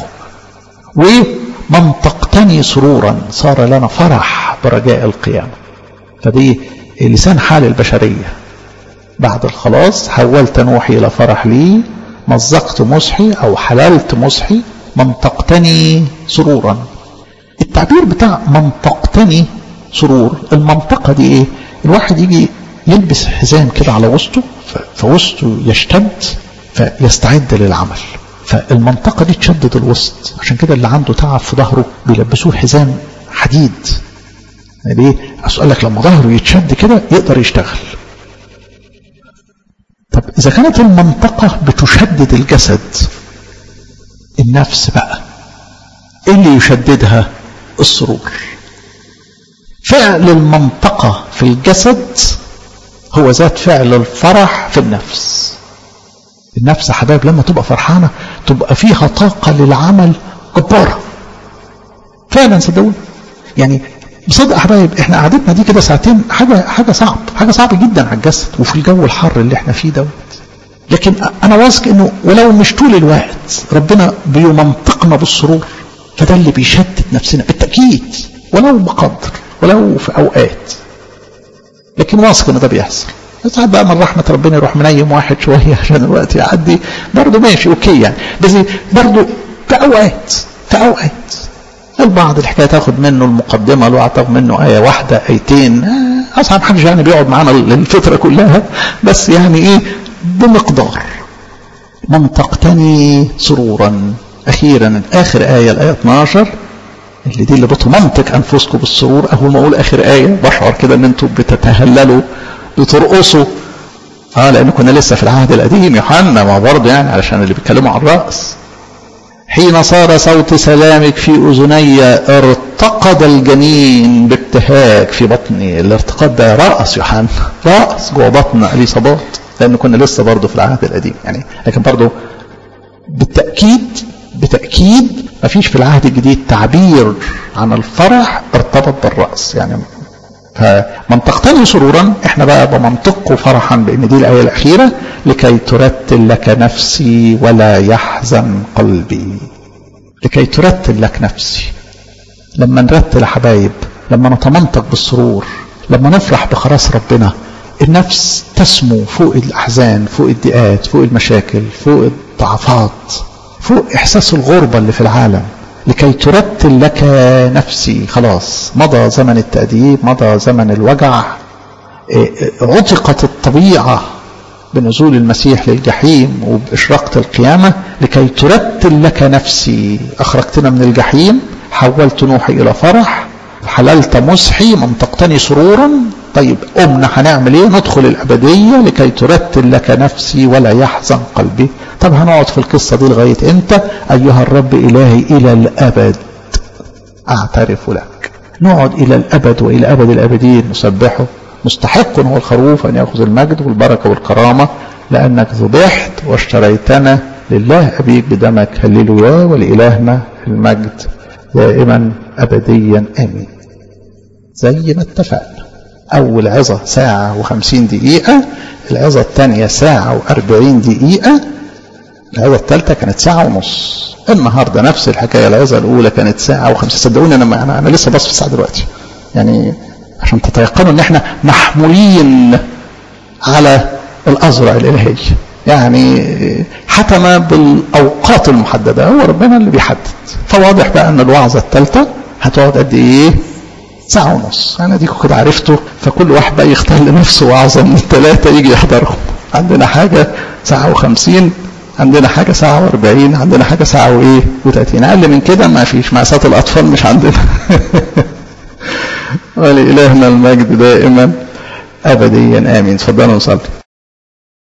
S1: ومنطقتني سرورا صار لنا فرح برجاء القيامة فدي لسان حال البشرية بعد الخلاص حولت نوحي إلى فرح لي مزقت مسحي أو حللت مسحي منطقتني سرورا التعبير بتاع منطقتني سرور المنطقة دي ايه الواحد يجي يلبس حزام كده على وسطه فوسطه يشتد فيستعد للعمل فالمنطقة دي تشدد الوسط عشان كده اللي عنده تعب في ظهره بيلبسوه حزام حديد ليه؟ أسأل لك لما ظهره يتشد كده يقدر يشتغل طب إذا كانت المنطقة بتشدد الجسد النفس بقى إيه اللي يشددها السرور فعل المنطقة في الجسد هو ذات فعل الفرح في النفس النفس حبايب لما تبقى فرحانة تبقى فيها طاقة للعمل جبارة فعلا صدقوني يعني بصدق حبايب احنا قعدتنا دي كده ساعتين حاجة حاجة صعب حاجة صعبة جدا على الجسد وفي الجو الحر اللي احنا فيه دوت لكن انا واثق انه ولو مش طول الوقت ربنا بيمنطقنا بالسرور فده اللي بيشتت نفسنا بالتأكيد ولو بقدر ولو في اوقات لكن واثق ان ده بيحصل ساعات بقى من رحمة ربنا يروح منيم واحد شوية عشان الوقت يعدي برضه ماشي اوكي يعني بس برضه في اوقات في اوقات البعض الحكاية تاخد منه المقدمة الواحد تاخد منه آية واحدة آيتين أصعب حاجة يعني بيقعد معانا الفترة كلها بس يعني إيه بمقدار منطقتني سرورا أخيرا آخر آية الآية 12 اللي دي اللي بتمنطق أنفسكم بالسرور أول ما أقول آخر آية بشعر كده إن أنتم بتتهللوا بترقصوا اه لان كنا لسه في العهد القديم يوحنا ما برضه يعني علشان اللي بيتكلموا عن الراس حين صار صوت سلامك في اذني ارتقد الجنين بابتهاج في بطني الارتقاد ده رأس يوحنا رأس جوه بطن اليصابات لان كنا لسه برضه في العهد القديم يعني لكن برضه بالتاكيد بالتاكيد ما فيش في العهد الجديد تعبير عن الفرح ارتبط بالراس يعني فمنطقتني سرورا احنا بقى بمنطقه فرحا بان دي الايه الاخيره لكي ترتل لك نفسي ولا يحزن قلبي لكي ترتل لك نفسي لما نرتل يا حبايب لما نتمنطق بالسرور لما نفرح بخلاص ربنا النفس تسمو فوق الاحزان فوق الضيقات فوق المشاكل فوق الضعفات فوق احساس الغربه اللي في العالم لكي ترتل لك نفسي خلاص مضى زمن التأديب مضى زمن الوجع عتقت الطبيعة بنزول المسيح للجحيم وبإشراقة القيامة لكي ترتل لك نفسي أخرجتنا من الجحيم حولت نوحي إلى فرح حللت مسحي منطقتني سرورا طيب قمنا هنعمل ايه ندخل الأبدية لكي ترتل لك نفسي ولا يحزن قلبي طب هنقعد في القصة دي لغاية امتى أيها الرب إلهي إلى الأبد أعترف لك نقعد إلى الأبد وإلى أبد الأبدين نسبحه مستحق هو الخروف أن يأخذ المجد والبركة والكرامة لأنك ذبحت واشتريتنا لله أبيك بدمك هللويا ولإلهنا المجد دائما أبديا آمين زي ما اتفقنا أول عظة ساعة وخمسين دقيقة العظة الثانية ساعة وأربعين دقيقة العظة الثالثة كانت ساعة ونص النهاردة نفس الحكاية العظة الأولى كانت ساعة وخمسة صدقوني أنا أنا, أنا لسه باص في الساعة دلوقتي يعني عشان تتيقنوا إن إحنا محمولين على الأزرع الإلهي يعني حكم بالأوقات المحددة هو ربنا اللي بيحدد فواضح بقى أن الوعظة الثالثة هتقعد قد إيه ساعة ونص أنا ديكوا كده عرفته فكل واحد بقى يختار لنفسه وعظة من الثلاثة يجي يحضرهم عندنا حاجة ساعة وخمسين عندنا حاجة ساعة واربعين عندنا حاجة ساعة وإيه وتلاتين أقل من كده ما فيش مأساة الأطفال مش عندنا ولإلهنا المجد دائما أبديا آمين تفضلوا نصلي